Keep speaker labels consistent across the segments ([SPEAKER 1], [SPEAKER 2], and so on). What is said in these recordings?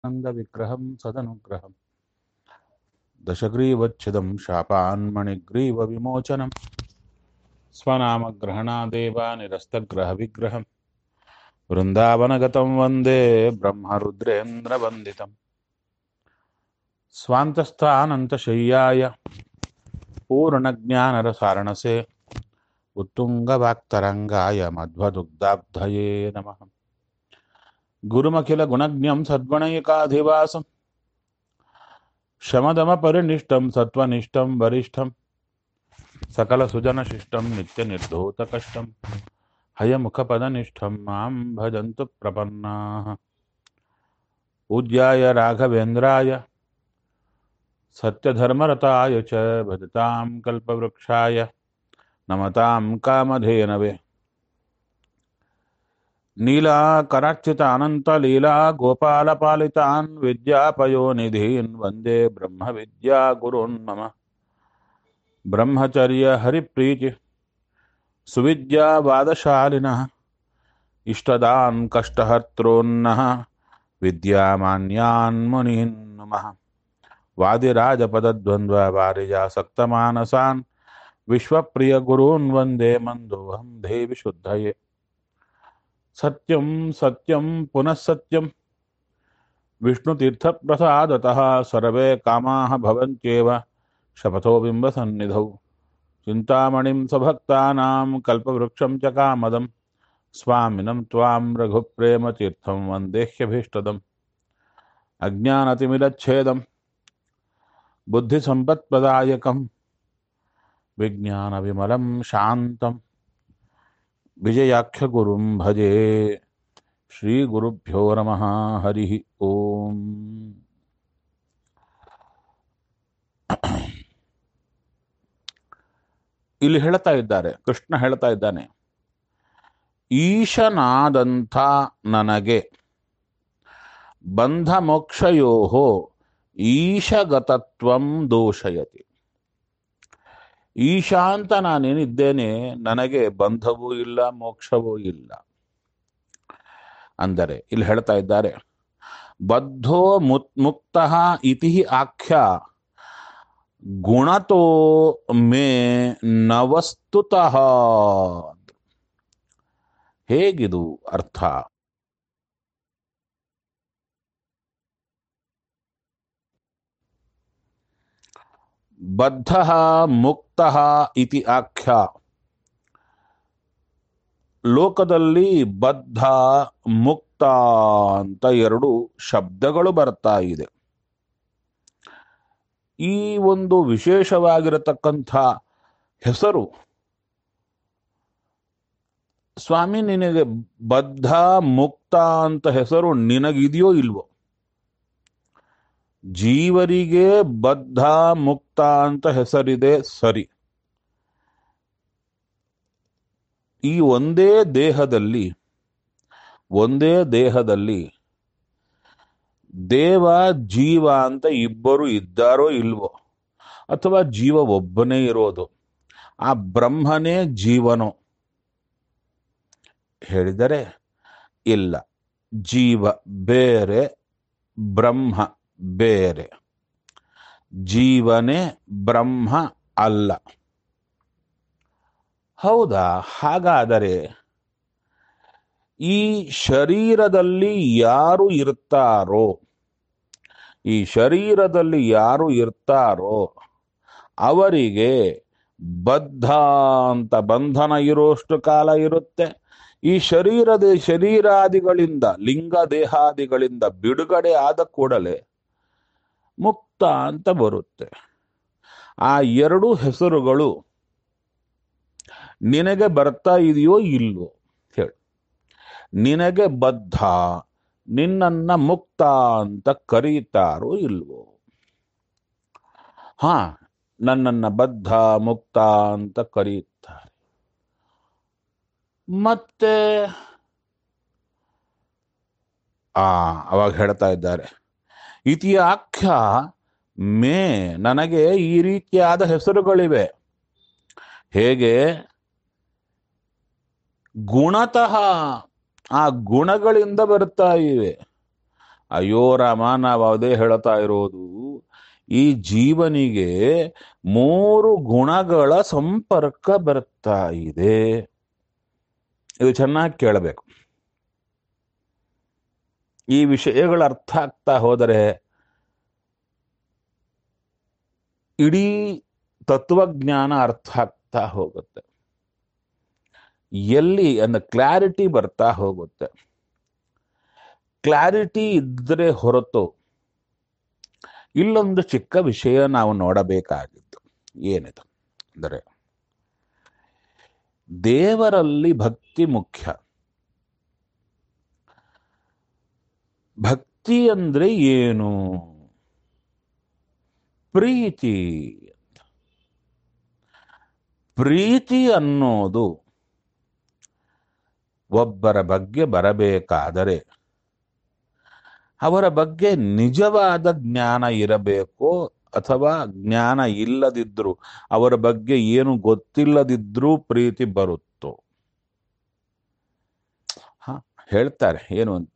[SPEAKER 1] नन्दविग्रहं सदनुग्रहम् दशग्रीवच्छिदं शापान्मणिग्रीवविमोचनं स्वनामग्रहणादेव निरस्तग्रहविग्रहम् वृन्दावनगतं वन्दे ब्रह्मरुद्रेन्द्रवन्दितम् स्वान्तस्थानन्तशय्याय पूर्णज्ञानरसारणसे उत्तुङ्गवाक्तरङ्गाय मध्वदुग्धाब्धये नमः गुरुमखिलगुणज्ञं सद्गुणैकाधिवासं शमदमपरिनिष्टं सत्त्वनिष्ठं वरिष्ठं सकलसुजनशिष्टं नित्यनिर्धूतकष्टं हयमुखपदनिष्ठं मां भजन्तु प्रपन्नाः पूज्याय राघवेन्द्राय सत्यधर्मरताय च भजतां कल्पवृक्षाय नमतां कामधेनवे नीलाकरार्चितानन्तलीला गोपालपालितान् विद्यापयोनिधीन् वन्दे ब्रह्मविद्यागुरून् मम ब्रह्मचर्यहरिप्रीति सुविद्यावादशालिनः इष्टदान् कष्टहर्तॄन्नः विद्यामान्यान् मुनीन् नमः वादिराजपदद्वन्द्ववारिजासक्तमानसान् विश्वप्रियगुरून् वन्दे मन्दोऽहं देवि शुद्धये सत्यं सत्यं पुनः सत्यं विष्णुतीर्थप्रसादतः सर्वे कामाः भवन्त्येव शपथो बिम्बसन्निधौ चिन्तामणिं स्वभक्तानां कल्पवृक्षं च कामदं स्वामिनं त्वां रघुप्रेमतीर्थं वन्देह्यभीष्टदम् अज्ञानतिमिरच्छेदं बुद्धिसम्पत्प्रदायकं विज्ञानविमलं शान्तं विजयाख्यगुरुं भजे ಶ್ರೀಗುರುಭ್ಯೋ ನಮಃ ಹರಿ ಓಂ ಇಲ್ಲಿ ಹೇಳ್ತಾ ಇದ್ದಾರೆ ಕೃಷ್ಣ ಹೇಳ್ತಾ ಇದ್ದಾನೆ ಈಶನಾದಂಥ ನನಗೆ ಬಂಧ ಮೋಕ್ಷಯೋ ಈಶಗತತ್ವಂ ದೋಷಯತಿ ಈಶಾ ಅಂತ ನಾನೇನಿದ್ದೇನೆ ನನಗೆ ಬಂಧವೂ ಇಲ್ಲ ಮೋಕ್ಷವೂ ಇಲ್ಲ ಅಂದರೆ ಇಲ್ಲಿ ಹೇಳ್ತಾ ಇದ್ದಾರೆ ಬದ್ಧೋ ಮುಕ್ತ ಇತಿ ಆಖ್ಯ ಗುಣತೋ ಮೇ ನವಸ್ತುತಃ ಹೇಗಿದು ಅರ್ಥ ಬದ್ಧ ಮುಕ್ತ ಇತಿ ಆಖ್ಯ ಲೋಕದಲ್ಲಿ ಬದ್ಧ ಮುಕ್ತ ಅಂತ ಎರಡು ಶಬ್ದಗಳು ಬರ್ತಾ ಇದೆ ಈ ಒಂದು ವಿಶೇಷವಾಗಿರತಕ್ಕಂಥ ಹೆಸರು ಸ್ವಾಮಿ ನಿನಗೆ ಬದ್ಧ ಮುಕ್ತ ಅಂತ ಹೆಸರು ನಿನಗಿದೆಯೋ ಇಲ್ವೋ ಜೀವರಿಗೆ ಬದ್ಧ ಮುಕ್ತ ಅಂತ ಹೆಸರಿದೆ ಸರಿ ಈ ಒಂದೇ ದೇಹದಲ್ಲಿ ಒಂದೇ ದೇಹದಲ್ಲಿ ದೇವ ಜೀವ ಅಂತ ಇಬ್ಬರು ಇದ್ದಾರೋ ಇಲ್ವೋ ಅಥವಾ ಜೀವ ಒಬ್ಬನೇ ಇರೋದು ಆ ಬ್ರಹ್ಮನೇ ಜೀವನೋ ಹೇಳಿದರೆ ಇಲ್ಲ ಜೀವ ಬೇರೆ ಬ್ರಹ್ಮ ಬೇರೆ ಜೀವನೇ ಬ್ರಹ್ಮ ಅಲ್ಲ ಹೌದಾ ಹಾಗಾದರೆ ಈ ಶರೀರದಲ್ಲಿ ಯಾರು ಇರ್ತಾರೋ ಈ ಶರೀರದಲ್ಲಿ ಯಾರು ಇರ್ತಾರೋ ಅವರಿಗೆ ಬದ್ಧ ಅಂತ ಬಂಧನ ಇರೋಷ್ಟು ಕಾಲ ಇರುತ್ತೆ ಈ ಶರೀರದ ಶರೀರಾದಿಗಳಿಂದ ಲಿಂಗ ದೇಹಾದಿಗಳಿಂದ ಬಿಡುಗಡೆ ಆದ ಕೂಡಲೇ ಮುಕ್ತ ಅಂತ ಬರುತ್ತೆ ಆ ಎರಡು ಹೆಸರುಗಳು ನಿನಗೆ ಬರ್ತಾ ಇದೆಯೋ ಇಲ್ವೋ ಹೇಳು ನಿನಗೆ ಬದ್ಧ ನಿನ್ನನ್ನ ಮುಕ್ತ ಅಂತ ಕರೀತಾರೋ ಇಲ್ವೋ ಹಾ ನನ್ನನ್ನ ಬದ್ಧ ಮುಕ್ತ ಅಂತ ಕರೀತಾರೆ ಮತ್ತೆ ಆ ಅವಾಗ ಹೇಳ್ತಾ ಇದ್ದಾರೆ ಇತಿಯಾಖ್ಯ ಮೇ ನನಗೆ ಈ ರೀತಿಯಾದ ಹೆಸರುಗಳಿವೆ ಹೇಗೆ ಗುಣತಃ ಆ ಗುಣಗಳಿಂದ ಬರ್ತಾ ಇವೆ ಅಯ್ಯೋ ರಾಮ ನಾವು ಅದೇ ಹೇಳ್ತಾ ಇರೋದು ಈ ಜೀವನಿಗೆ ಮೂರು ಗುಣಗಳ ಸಂಪರ್ಕ ಬರ್ತಾ ಇದೆ ಇದು ಚೆನ್ನಾಗಿ ಕೇಳಬೇಕು ಈ ವಿಷಯಗಳು ಅರ್ಥ ಆಗ್ತಾ ಹೋದರೆ ಇಡೀ ತತ್ವಜ್ಞಾನ ಅರ್ಥ ಆಗ್ತಾ ಹೋಗುತ್ತೆ ಎಲ್ಲಿ ಅಂದ ಕ್ಲಾರಿಟಿ ಬರ್ತಾ ಹೋಗುತ್ತೆ ಕ್ಲಾರಿಟಿ ಇದ್ರೆ ಹೊರತು ಇಲ್ಲೊಂದು ಚಿಕ್ಕ ವಿಷಯ ನಾವು ನೋಡಬೇಕಾಗಿತ್ತು ಏನಿದು ಅಂದರೆ ದೇವರಲ್ಲಿ ಭಕ್ತಿ ಮುಖ್ಯ ಭಕ್ತಿ ಅಂದ್ರೆ ಏನು ಪ್ರೀತಿ ಅಂತ ಪ್ರೀತಿ ಅನ್ನೋದು ಒಬ್ಬರ ಬಗ್ಗೆ ಬರಬೇಕಾದರೆ ಅವರ ಬಗ್ಗೆ ನಿಜವಾದ ಜ್ಞಾನ ಇರಬೇಕು ಅಥವಾ ಜ್ಞಾನ ಇಲ್ಲದಿದ್ರು ಅವರ ಬಗ್ಗೆ ಏನು ಗೊತ್ತಿಲ್ಲದಿದ್ರೂ ಪ್ರೀತಿ ಬರುತ್ತೋ ಹ ಹೇಳ್ತಾರೆ ಏನು ಅಂತ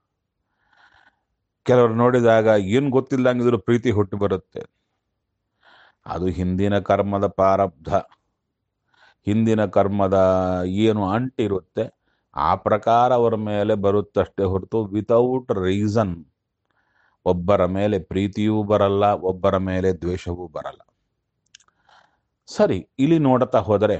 [SPEAKER 1] ಕೆಲವರು ನೋಡಿದಾಗ ಏನು ಗೊತ್ತಿಲ್ಲಂಗಿದ್ರು ಪ್ರೀತಿ ಹುಟ್ಟು ಬರುತ್ತೆ ಅದು ಹಿಂದಿನ ಕರ್ಮದ ಪ್ರಾರಬ್ಧ ಹಿಂದಿನ ಕರ್ಮದ ಏನು ಅಂಟಿರುತ್ತೆ ಆ ಪ್ರಕಾರ ಅವರ ಮೇಲೆ ಬರುತ್ತಷ್ಟೇ ಹೊರತು ವಿತೌಟ್ ರೀಸನ್ ಒಬ್ಬರ ಮೇಲೆ ಪ್ರೀತಿಯೂ ಬರಲ್ಲ ಒಬ್ಬರ ಮೇಲೆ ದ್ವೇಷವೂ ಬರಲ್ಲ ಸರಿ ಇಲ್ಲಿ ನೋಡ್ತಾ ಹೋದರೆ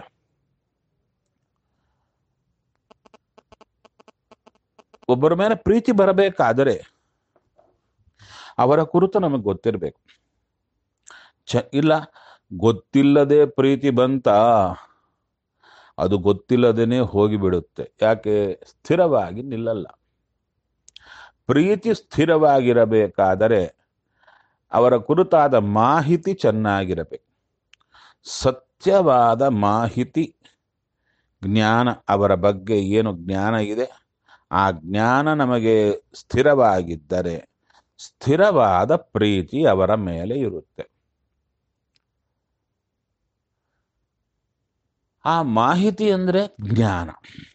[SPEAKER 1] ಒಬ್ಬರ ಮೇಲೆ ಪ್ರೀತಿ ಬರಬೇಕಾದರೆ ಅವರ ಕುರಿತು ನಮಗೆ ಗೊತ್ತಿರಬೇಕು ಚ ಇಲ್ಲ ಗೊತ್ತಿಲ್ಲದೆ ಪ್ರೀತಿ ಬಂತ ಅದು ಗೊತ್ತಿಲ್ಲದೇನೆ ಹೋಗಿಬಿಡುತ್ತೆ ಯಾಕೆ ಸ್ಥಿರವಾಗಿ ನಿಲ್ಲಲ್ಲ ಪ್ರೀತಿ ಸ್ಥಿರವಾಗಿರಬೇಕಾದರೆ ಅವರ ಕುರಿತಾದ ಮಾಹಿತಿ ಚೆನ್ನಾಗಿರಬೇಕು ಸತ್ಯವಾದ ಮಾಹಿತಿ ಜ್ಞಾನ ಅವರ ಬಗ್ಗೆ ಏನು ಜ್ಞಾನ ಇದೆ ಆ ಜ್ಞಾನ ನಮಗೆ ಸ್ಥಿರವಾಗಿದ್ದರೆ ಸ್ಥಿರವಾದ ಪ್ರೀತಿ ಅವರ ಮೇಲೆ ಇರುತ್ತೆ ಆ ಮಾಹಿತಿ ಅಂದ್ರೆ ಜ್ಞಾನ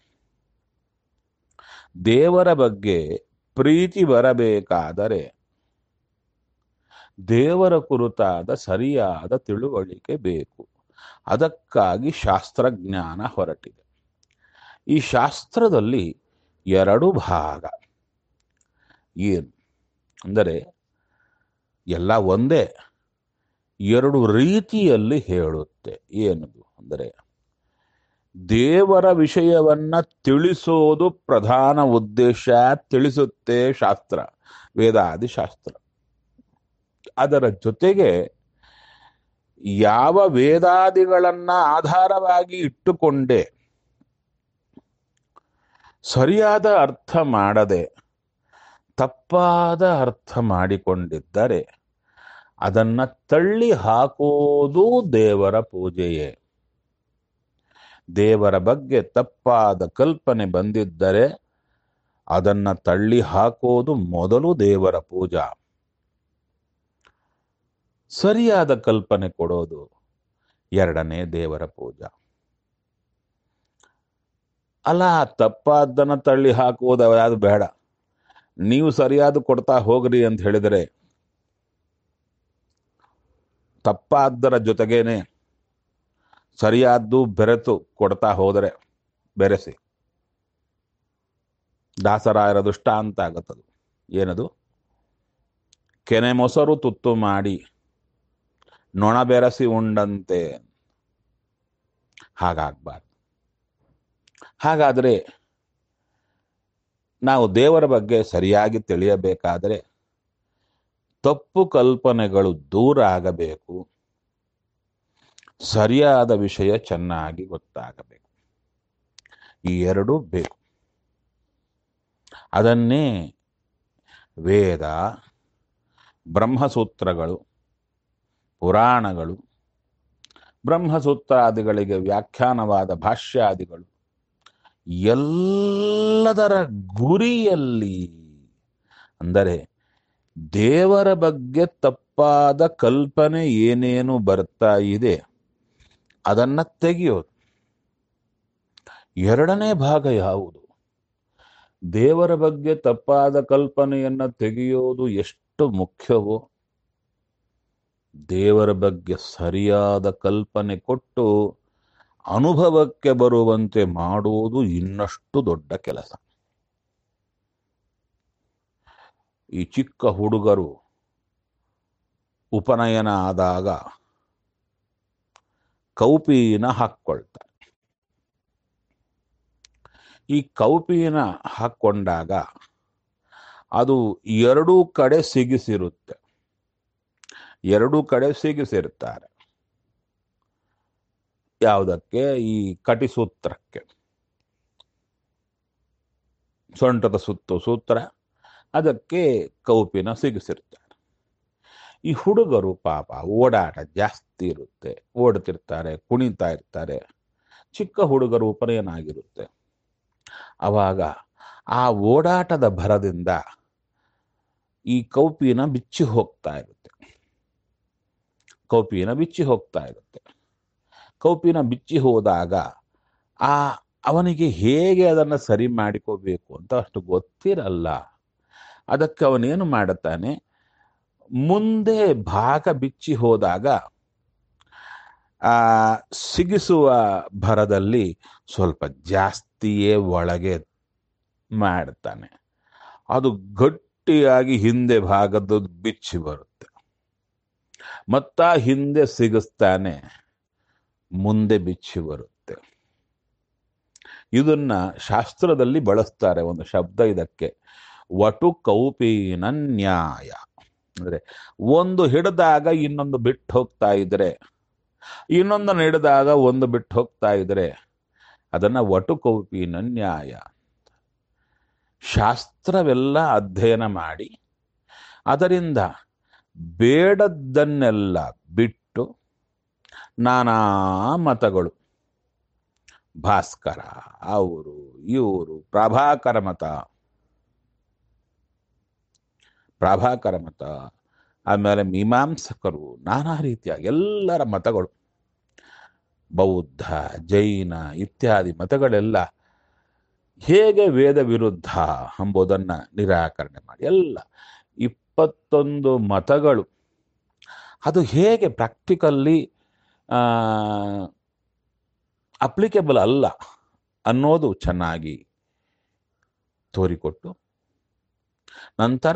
[SPEAKER 1] ದೇವರ ಬಗ್ಗೆ ಪ್ರೀತಿ ಬರಬೇಕಾದರೆ ದೇವರ ಕುರಿತಾದ ಸರಿಯಾದ ತಿಳುವಳಿಕೆ ಬೇಕು ಅದಕ್ಕಾಗಿ ಶಾಸ್ತ್ರಜ್ಞಾನ ಹೊರಟಿದೆ ಈ ಶಾಸ್ತ್ರದಲ್ಲಿ ಎರಡು ಭಾಗ ಏನು ಅಂದರೆ ಎಲ್ಲ ಒಂದೇ ಎರಡು ರೀತಿಯಲ್ಲಿ ಹೇಳುತ್ತೆ ಏನದು ಅಂದರೆ ದೇವರ ವಿಷಯವನ್ನ ತಿಳಿಸೋದು ಪ್ರಧಾನ ಉದ್ದೇಶ ತಿಳಿಸುತ್ತೆ ಶಾಸ್ತ್ರ ವೇದಾದಿ ಶಾಸ್ತ್ರ ಅದರ ಜೊತೆಗೆ ಯಾವ ವೇದಾದಿಗಳನ್ನ ಆಧಾರವಾಗಿ ಇಟ್ಟುಕೊಂಡೇ ಸರಿಯಾದ ಅರ್ಥ ಮಾಡದೆ ತಪ್ಪಾದ ಅರ್ಥ ಮಾಡಿಕೊಂಡಿದ್ದರೆ ಅದನ್ನ ತಳ್ಳಿ ಹಾಕೋದು ದೇವರ ಪೂಜೆಯೇ ದೇವರ ಬಗ್ಗೆ ತಪ್ಪಾದ ಕಲ್ಪನೆ ಬಂದಿದ್ದರೆ ಅದನ್ನ ತಳ್ಳಿ ಹಾಕೋದು ಮೊದಲು ದೇವರ ಪೂಜಾ ಸರಿಯಾದ ಕಲ್ಪನೆ ಕೊಡೋದು ಎರಡನೇ ದೇವರ ಪೂಜಾ ಅಲ್ಲ ತಪ್ಪಾದ್ದನ್ನ ತಳ್ಳಿ ಹಾಕುವುದು ಯಾವುದು ಬೇಡ ನೀವು ಸರಿಯಾದ ಕೊಡ್ತಾ ಹೋಗ್ರಿ ಅಂತ ಹೇಳಿದರೆ ತಪ್ಪಾದ್ದರ ಜೊತೆಗೇನೆ ಸರಿಯಾದ್ದು ಬೆರೆತು ಕೊಡ್ತಾ ಹೋದರೆ ಬೆರೆಸಿ ದಾಸರಾಯರ ದುಷ್ಟ ಅಂತ ಆಗತ್ತದು ಏನದು ಕೆನೆ ಮೊಸರು ತುತ್ತು ಮಾಡಿ ನೊಣ ಬೆರೆಸಿ ಉಂಡಂತೆ ಹಾಗಾಗಬಾರ್ದು ಹಾಗಾದರೆ ನಾವು ದೇವರ ಬಗ್ಗೆ ಸರಿಯಾಗಿ ತಿಳಿಯಬೇಕಾದರೆ ತಪ್ಪು ಕಲ್ಪನೆಗಳು ದೂರ ಆಗಬೇಕು ಸರಿಯಾದ ವಿಷಯ ಚೆನ್ನಾಗಿ ಗೊತ್ತಾಗಬೇಕು ಈ ಎರಡೂ ಬೇಕು ಅದನ್ನೇ ವೇದ ಬ್ರಹ್ಮಸೂತ್ರಗಳು ಪುರಾಣಗಳು ಬ್ರಹ್ಮಸೂತ್ರಾದಿಗಳಿಗೆ ವ್ಯಾಖ್ಯಾನವಾದ ಭಾಷ್ಯಾದಿಗಳು ಎಲ್ಲದರ ಗುರಿಯಲ್ಲಿ ಅಂದರೆ ದೇವರ ಬಗ್ಗೆ ತಪ್ಪಾದ ಕಲ್ಪನೆ ಏನೇನು ಬರ್ತಾ ಇದೆ ಅದನ್ನ ತೆಗೆಯೋದು ಎರಡನೇ ಭಾಗ ಯಾವುದು ದೇವರ ಬಗ್ಗೆ ತಪ್ಪಾದ ಕಲ್ಪನೆಯನ್ನ ತೆಗೆಯೋದು ಎಷ್ಟು ಮುಖ್ಯವೋ ದೇವರ ಬಗ್ಗೆ ಸರಿಯಾದ ಕಲ್ಪನೆ ಕೊಟ್ಟು ಅನುಭವಕ್ಕೆ ಬರುವಂತೆ ಮಾಡುವುದು ಇನ್ನಷ್ಟು ದೊಡ್ಡ ಕೆಲಸ ಈ ಚಿಕ್ಕ ಹುಡುಗರು ಉಪನಯನ ಆದಾಗ ಕೌಪಿನ ಹಾಕ್ಕೊಳ್ತಾರೆ ಈ ಕೌಪಿನ ಹಾಕ್ಕೊಂಡಾಗ ಅದು ಎರಡೂ ಕಡೆ ಸಿಗಿಸಿರುತ್ತೆ ಎರಡೂ ಕಡೆ ಸಿಗಿಸಿರ್ತಾರೆ ಯಾವುದಕ್ಕೆ ಈ ಕಟಿಸೂತ್ರಕ್ಕೆ ಸೊಂಟದ ಸುತ್ತು ಸೂತ್ರ ಅದಕ್ಕೆ ಕೌಪಿನ ಸಿಗಿಸಿರ್ತಾರೆ ಈ ಹುಡುಗರು ಪಾಪ ಓಡಾಟ ಜಾಸ್ತಿ ಇರುತ್ತೆ ಓಡ್ತಿರ್ತಾರೆ ಕುಣಿತಾ ಇರ್ತಾರೆ ಚಿಕ್ಕ ಹುಡುಗರು ಉಪನಯನ ಆಗಿರುತ್ತೆ ಅವಾಗ ಆ ಓಡಾಟದ ಭರದಿಂದ ಈ ಕೌಪಿನ ಬಿಚ್ಚಿ ಹೋಗ್ತಾ ಇರುತ್ತೆ ಕೌಪಿನ ಬಿಚ್ಚಿ ಹೋಗ್ತಾ ಇರುತ್ತೆ ಕೌಪಿನ ಬಿಚ್ಚಿ ಹೋದಾಗ ಆ ಅವನಿಗೆ ಹೇಗೆ ಅದನ್ನು ಸರಿ ಮಾಡಿಕೋಬೇಕು ಅಂತ ಅಷ್ಟು ಗೊತ್ತಿರಲ್ಲ ಅದಕ್ಕೆ ಅವನೇನು ಮಾಡುತ್ತಾನೆ ಮುಂದೆ ಭಾಗ ಬಿಚ್ಚಿ ಹೋದಾಗ ಆ ಸಿಗಿಸುವ ಭರದಲ್ಲಿ ಸ್ವಲ್ಪ ಜಾಸ್ತಿಯೇ ಒಳಗೆ ಮಾಡ್ತಾನೆ ಅದು ಗಟ್ಟಿಯಾಗಿ ಹಿಂದೆ ಭಾಗದ್ದು ಬಿಚ್ಚಿ ಬರುತ್ತೆ ಮತ್ತ ಹಿಂದೆ ಸಿಗಿಸ್ತಾನೆ ಮುಂದೆ ಬಿಚ್ಚಿ ಬರುತ್ತೆ ಇದನ್ನ ಶಾಸ್ತ್ರದಲ್ಲಿ ಬಳಸ್ತಾರೆ ಒಂದು ಶಬ್ದ ಇದಕ್ಕೆ ವಟು ಕೌಪೀನ ನ್ಯಾಯ ಅಂದ್ರೆ ಒಂದು ಹಿಡಿದಾಗ ಇನ್ನೊಂದು ಬಿಟ್ಟು ಹೋಗ್ತಾ ಇದ್ರೆ ಇನ್ನೊಂದನ್ನು ಹಿಡಿದಾಗ ಒಂದು ಬಿಟ್ಟು ಹೋಗ್ತಾ ಇದ್ರೆ ಅದನ್ನ ವಟು ಕೌಪೀನ ನ್ಯಾಯ ಶಾಸ್ತ್ರವೆಲ್ಲ ಅಧ್ಯಯನ ಮಾಡಿ ಅದರಿಂದ ಬೇಡದ್ದನ್ನೆಲ್ಲ ಬಿಟ್ಟು ನಾನಾ ಮತಗಳು ಭಾಸ್ಕರ ಅವರು ಇವರು ಪ್ರಭಾಕರ ಮತ ಪ್ರಭಾಕರ ಮತ ಆಮೇಲೆ ಮೀಮಾಂಸಕರು ನಾನಾ ರೀತಿಯ ಎಲ್ಲರ ಮತಗಳು ಬೌದ್ಧ ಜೈನ ಇತ್ಯಾದಿ ಮತಗಳೆಲ್ಲ ಹೇಗೆ ವೇದ ವಿರುದ್ಧ ಎಂಬುದನ್ನು ನಿರಾಕರಣೆ ಮಾಡಿ ಎಲ್ಲ ಇಪ್ಪತ್ತೊಂದು ಮತಗಳು ಅದು ಹೇಗೆ ಪ್ರಾಕ್ಟಿಕಲ್ಲಿ ಅಪ್ಲಿಕೇಬಲ್ ಅಲ್ಲ ಅನ್ನೋದು ಚೆನ್ನಾಗಿ ತೋರಿಕೊಟ್ಟು ನಂತರ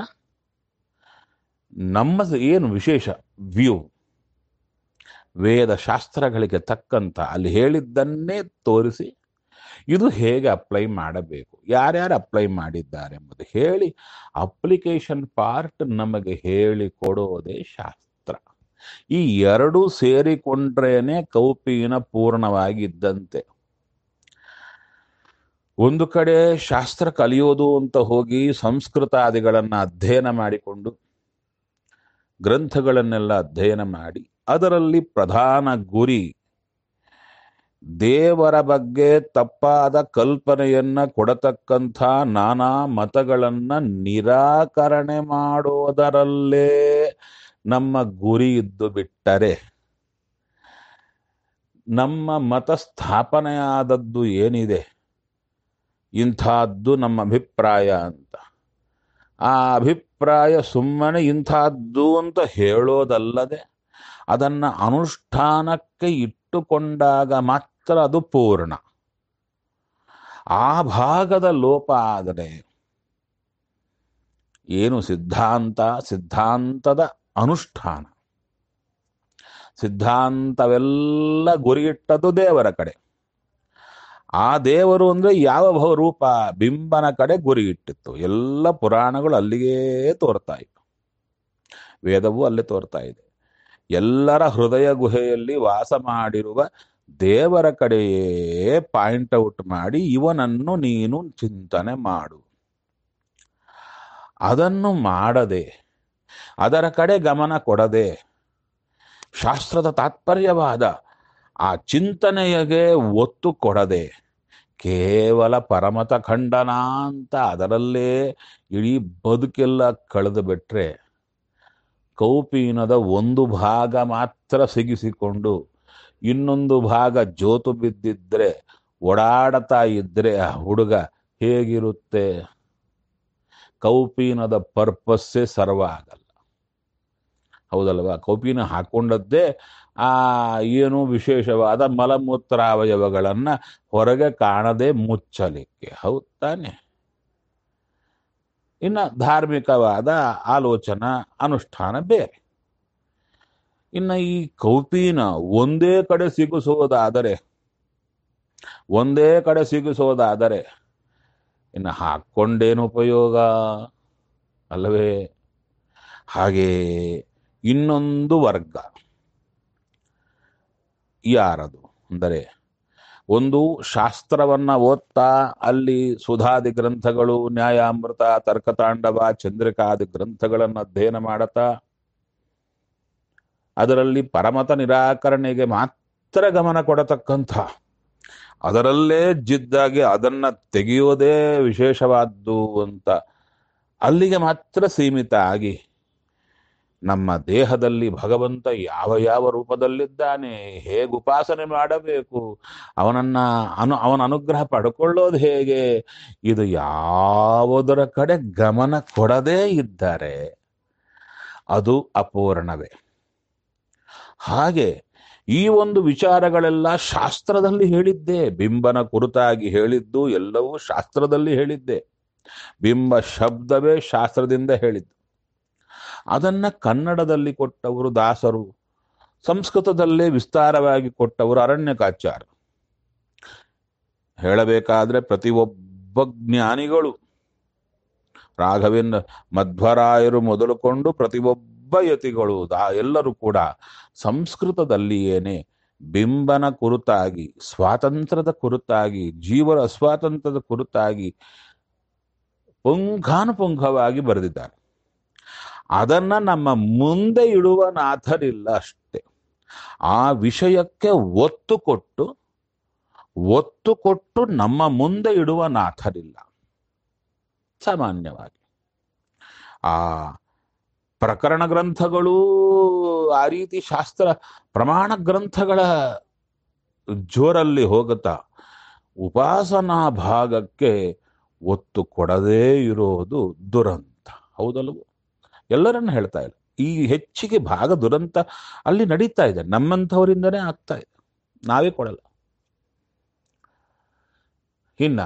[SPEAKER 1] ನಮ್ಮ ಏನು ವಿಶೇಷ ವ್ಯೂ ವೇದ ಶಾಸ್ತ್ರಗಳಿಗೆ ತಕ್ಕಂತ ಅಲ್ಲಿ ಹೇಳಿದ್ದನ್ನೇ ತೋರಿಸಿ ಇದು ಹೇಗೆ ಅಪ್ಲೈ ಮಾಡಬೇಕು ಯಾರ್ಯಾರು ಅಪ್ಲೈ ಮಾಡಿದ್ದಾರೆ ಎಂಬುದು ಹೇಳಿ ಅಪ್ಲಿಕೇಶನ್ ಪಾರ್ಟ್ ನಮಗೆ ಹೇಳಿ ಕೊಡೋದೇ ಶಾಸ್ತ್ರ ಈ ಎರಡೂ ಸೇರಿಕೊಂಡ್ರೇನೆ ಕೌಪಿನ ಪೂರ್ಣವಾಗಿ ಇದ್ದಂತೆ ಒಂದು ಕಡೆ ಶಾಸ್ತ್ರ ಕಲಿಯೋದು ಅಂತ ಹೋಗಿ ಸಂಸ್ಕೃತಾದಿಗಳನ್ನು ಅಧ್ಯಯನ ಮಾಡಿಕೊಂಡು ಗ್ರಂಥಗಳನ್ನೆಲ್ಲ ಅಧ್ಯಯನ ಮಾಡಿ ಅದರಲ್ಲಿ ಪ್ರಧಾನ ಗುರಿ ದೇವರ ಬಗ್ಗೆ ತಪ್ಪಾದ ಕಲ್ಪನೆಯನ್ನ ಕೊಡತಕ್ಕಂಥ ನಾನಾ ಮತಗಳನ್ನ ನಿರಾಕರಣೆ ಮಾಡೋದರಲ್ಲೇ ನಮ್ಮ ಗುರಿ ಇದ್ದು ಬಿಟ್ಟರೆ ನಮ್ಮ ಮತ ಸ್ಥಾಪನೆಯಾದದ್ದು ಏನಿದೆ ಇಂಥದ್ದು ನಮ್ಮ ಅಭಿಪ್ರಾಯ ಅಂತ ಆ ಅಭಿಪ್ರಾಯ ಸುಮ್ಮನೆ ಇಂಥದ್ದು ಅಂತ ಹೇಳೋದಲ್ಲದೆ ಅದನ್ನು ಅನುಷ್ಠಾನಕ್ಕೆ ಇಟ್ಟುಕೊಂಡಾಗ ಮಾತ್ರ ಅದು ಪೂರ್ಣ ಆ ಭಾಗದ ಲೋಪ ಆದರೆ ಏನು ಸಿದ್ಧಾಂತ ಸಿದ್ಧಾಂತದ ಅನುಷ್ಠಾನ ಸಿದ್ಧಾಂತವೆಲ್ಲ ಗುರಿಯಿಟ್ಟದ್ದು ದೇವರ ಕಡೆ ಆ ದೇವರು ಅಂದ್ರೆ ಯಾವ ಭವ ರೂಪ ಬಿಂಬನ ಕಡೆ ಗುರಿ ಇಟ್ಟಿತ್ತು ಎಲ್ಲ ಪುರಾಣಗಳು ಅಲ್ಲಿಗೇ ತೋರ್ತಾ ಇತ್ತು ವೇದವು ಅಲ್ಲೇ ತೋರ್ತಾ ಇದೆ ಎಲ್ಲರ ಹೃದಯ ಗುಹೆಯಲ್ಲಿ ವಾಸ ಮಾಡಿರುವ ದೇವರ ಕಡೆಯೇ ಪಾಯಿಂಟ್ ಔಟ್ ಮಾಡಿ ಇವನನ್ನು ನೀನು ಚಿಂತನೆ ಮಾಡು ಅದನ್ನು ಮಾಡದೆ ಅದರ ಕಡೆ ಗಮನ ಕೊಡದೆ ಶಾಸ್ತ್ರದ ತಾತ್ಪರ್ಯವಾದ ಆ ಚಿಂತನೆಯಗೆ ಒತ್ತು ಕೊಡದೆ ಕೇವಲ ಪರಮತ ಖಂಡನ ಅಂತ ಅದರಲ್ಲೇ ಇಡೀ ಬದುಕೆಲ್ಲ ಕಳೆದು ಬಿಟ್ರೆ ಕೌಪೀನದ ಒಂದು ಭಾಗ ಮಾತ್ರ ಸಿಗಿಸಿಕೊಂಡು ಇನ್ನೊಂದು ಭಾಗ ಜೋತು ಬಿದ್ದಿದ್ರೆ ಓಡಾಡತಾ ಇದ್ರೆ ಆ ಹುಡುಗ ಹೇಗಿರುತ್ತೆ ಕೌಪೀನದ ಪರ್ಪಸ್ಸೇ ಸರ್ವ ಆಗಲ್ಲ ಹೌದಲ್ವಾ ಕೌಪೀನ ಹಾಕೊಂಡದ್ದೇ ಆ ಏನು ವಿಶೇಷವಾದ ಮಲಮೂತ್ರಾವಯವಗಳನ್ನ ಹೊರಗೆ ಕಾಣದೆ ಮುಚ್ಚಲಿಕ್ಕೆ ಹೌದ್ ತಾನೆ ಇನ್ನು ಧಾರ್ಮಿಕವಾದ ಆಲೋಚನಾ ಅನುಷ್ಠಾನ ಬೇರೆ ಇನ್ನು ಈ ಕೌಪೀನ ಒಂದೇ ಕಡೆ ಸಿಗಿಸೋದಾದರೆ ಒಂದೇ ಕಡೆ ಸಿಗಿಸೋದಾದರೆ ಇನ್ನು ಹಾಕ್ಕೊಂಡೇನು ಉಪಯೋಗ ಅಲ್ಲವೇ ಹಾಗೆ ಇನ್ನೊಂದು ವರ್ಗ ಯಾರದು ಅಂದರೆ ಒಂದು ಶಾಸ್ತ್ರವನ್ನ ಓದ್ತಾ ಅಲ್ಲಿ ಸುಧಾದಿ ಗ್ರಂಥಗಳು ನ್ಯಾಯಾಮೃತ ತರ್ಕತಾಂಡವ ಚಂದ್ರಿಕಾದಿ ಗ್ರಂಥಗಳನ್ನು ಅಧ್ಯಯನ ಮಾಡತಾ ಅದರಲ್ಲಿ ಪರಮತ ನಿರಾಕರಣೆಗೆ ಮಾತ್ರ ಗಮನ ಕೊಡತಕ್ಕಂಥ ಅದರಲ್ಲೇ ಜಿದ್ದಾಗಿ ಅದನ್ನ ತೆಗೆಯೋದೇ ವಿಶೇಷವಾದ್ದು ಅಂತ ಅಲ್ಲಿಗೆ ಮಾತ್ರ ಸೀಮಿತ ಆಗಿ ನಮ್ಮ ದೇಹದಲ್ಲಿ ಭಗವಂತ ಯಾವ ಯಾವ ರೂಪದಲ್ಲಿದ್ದಾನೆ ಹೇಗೆ ಉಪಾಸನೆ ಮಾಡಬೇಕು ಅವನನ್ನ ಅನು ಅವನ ಅನುಗ್ರಹ ಪಡ್ಕೊಳ್ಳೋದು ಹೇಗೆ ಇದು ಯಾವುದರ ಕಡೆ ಗಮನ ಕೊಡದೇ ಇದ್ದರೆ ಅದು ಅಪೂರ್ಣವೇ ಹಾಗೆ ಈ ಒಂದು ವಿಚಾರಗಳೆಲ್ಲ ಶಾಸ್ತ್ರದಲ್ಲಿ ಹೇಳಿದ್ದೆ ಬಿಂಬನ ಕುರಿತಾಗಿ ಹೇಳಿದ್ದು ಎಲ್ಲವೂ ಶಾಸ್ತ್ರದಲ್ಲಿ ಹೇಳಿದ್ದೆ ಬಿಂಬ ಶಬ್ದವೇ ಶಾಸ್ತ್ರದಿಂದ ಹೇಳಿದ್ದು ಅದನ್ನ ಕನ್ನಡದಲ್ಲಿ ಕೊಟ್ಟವರು ದಾಸರು ಸಂಸ್ಕೃತದಲ್ಲೇ ವಿಸ್ತಾರವಾಗಿ ಕೊಟ್ಟವರು ಅರಣ್ಯಕಾಚಾರ ಹೇಳಬೇಕಾದ್ರೆ ಪ್ರತಿಯೊಬ್ಬ ಜ್ಞಾನಿಗಳು ರಾಘವೇಂದ್ರ ಮಧ್ವರಾಯರು ಮೊದಲುಕೊಂಡು ಪ್ರತಿಯೊಬ್ಬ ಯತಿಗಳು ದಾ ಎಲ್ಲರೂ ಕೂಡ ಸಂಸ್ಕೃತದಲ್ಲಿಯೇನೆ ಬಿಂಬನ ಕುರಿತಾಗಿ ಸ್ವಾತಂತ್ರ್ಯದ ಕುರಿತಾಗಿ ಜೀವನ ಸ್ವಾತಂತ್ರ್ಯದ ಕುರಿತಾಗಿ ಪುಂಖಾನುಪುಂಖವಾಗಿ ಬರೆದಿದ್ದಾರೆ ಅದನ್ನ ನಮ್ಮ ಮುಂದೆ ಇಡುವ ನಾಥರಿಲ್ಲ ಅಷ್ಟೆ ಆ ವಿಷಯಕ್ಕೆ ಒತ್ತು ಕೊಟ್ಟು ಒತ್ತು ಕೊಟ್ಟು ನಮ್ಮ ಮುಂದೆ ಇಡುವ ನಾಥರಿಲ್ಲ ಸಾಮಾನ್ಯವಾಗಿ ಆ ಪ್ರಕರಣ ಗ್ರಂಥಗಳು ಆ ರೀತಿ ಶಾಸ್ತ್ರ ಪ್ರಮಾಣ ಗ್ರಂಥಗಳ ಜೋರಲ್ಲಿ ಹೋಗುತ್ತಾ ಉಪಾಸನಾ ಭಾಗಕ್ಕೆ ಒತ್ತು ಕೊಡದೇ ಇರೋದು ದುರಂತ ಹೌದಲ್ವ ಎಲ್ಲರನ್ನ ಹೇಳ್ತಾ ಇಲ್ಲ ಈ ಹೆಚ್ಚಿಗೆ ಭಾಗ ದುರಂತ ಅಲ್ಲಿ ನಡೀತಾ ಇದೆ ನಮ್ಮಂಥವರಿಂದನೇ ಆಗ್ತಾ ಇದೆ ನಾವೇ ಕೊಡಲ್ಲ ಇನ್ನ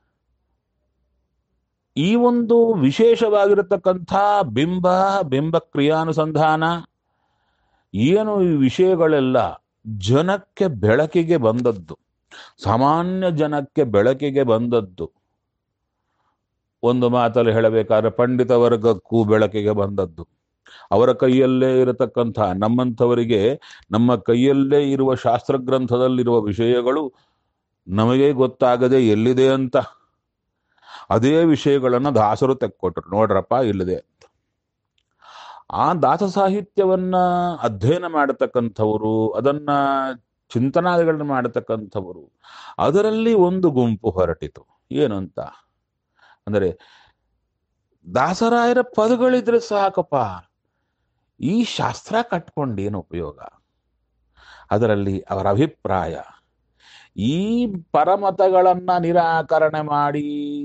[SPEAKER 1] ಈ ಒಂದು ವಿಶೇಷವಾಗಿರತಕ್ಕಂಥ ಬಿಂಬ ಬಿಂಬ ಕ್ರಿಯಾನುಸಂಧಾನ ಏನು ಈ ವಿಷಯಗಳೆಲ್ಲ ಜನಕ್ಕೆ ಬೆಳಕಿಗೆ ಬಂದದ್ದು ಸಾಮಾನ್ಯ ಜನಕ್ಕೆ ಬೆಳಕಿಗೆ ಬಂದದ್ದು ಒಂದು ಮಾತಲ್ಲಿ ಹೇಳಬೇಕಾದ್ರೆ ಪಂಡಿತ ವರ್ಗಕ್ಕೂ ಬೆಳಕಿಗೆ ಬಂದದ್ದು ಅವರ ಕೈಯಲ್ಲೇ ಇರತಕ್ಕಂಥ ನಮ್ಮಂಥವರಿಗೆ ನಮ್ಮ ಕೈಯಲ್ಲೇ ಇರುವ ಶಾಸ್ತ್ರಗ್ರಂಥದಲ್ಲಿರುವ ವಿಷಯಗಳು ನಮಗೆ ಗೊತ್ತಾಗದೆ ಎಲ್ಲಿದೆ ಅಂತ ಅದೇ ವಿಷಯಗಳನ್ನು ದಾಸರು ತೆಕ್ಕೊಟ್ರು ನೋಡ್ರಪ್ಪ ಇಲ್ಲಿದೆ ಅಂತ ಆ ದಾಸ ಸಾಹಿತ್ಯವನ್ನ ಅಧ್ಯಯನ ಮಾಡತಕ್ಕಂಥವರು ಅದನ್ನ ಚಿಂತನಾದಿಗಳನ್ನ ಮಾಡತಕ್ಕಂಥವರು ಅದರಲ್ಲಿ ಒಂದು ಗುಂಪು ಹೊರಟಿತು ಏನು ಅಂತ ಅಂದರೆ ದಾಸರಾಯರ ಪದಗಳಿದ್ರೆ ಸಾಕಪ್ಪ ಈ ಶಾಸ್ತ್ರ ಕಟ್ಕೊಂಡು ಏನು ಉಪಯೋಗ ಅದರಲ್ಲಿ ಅವರ ಅಭಿಪ್ರಾಯ ಈ ಪರಮತಗಳನ್ನ ನಿರಾಕರಣೆ ಮಾಡಿ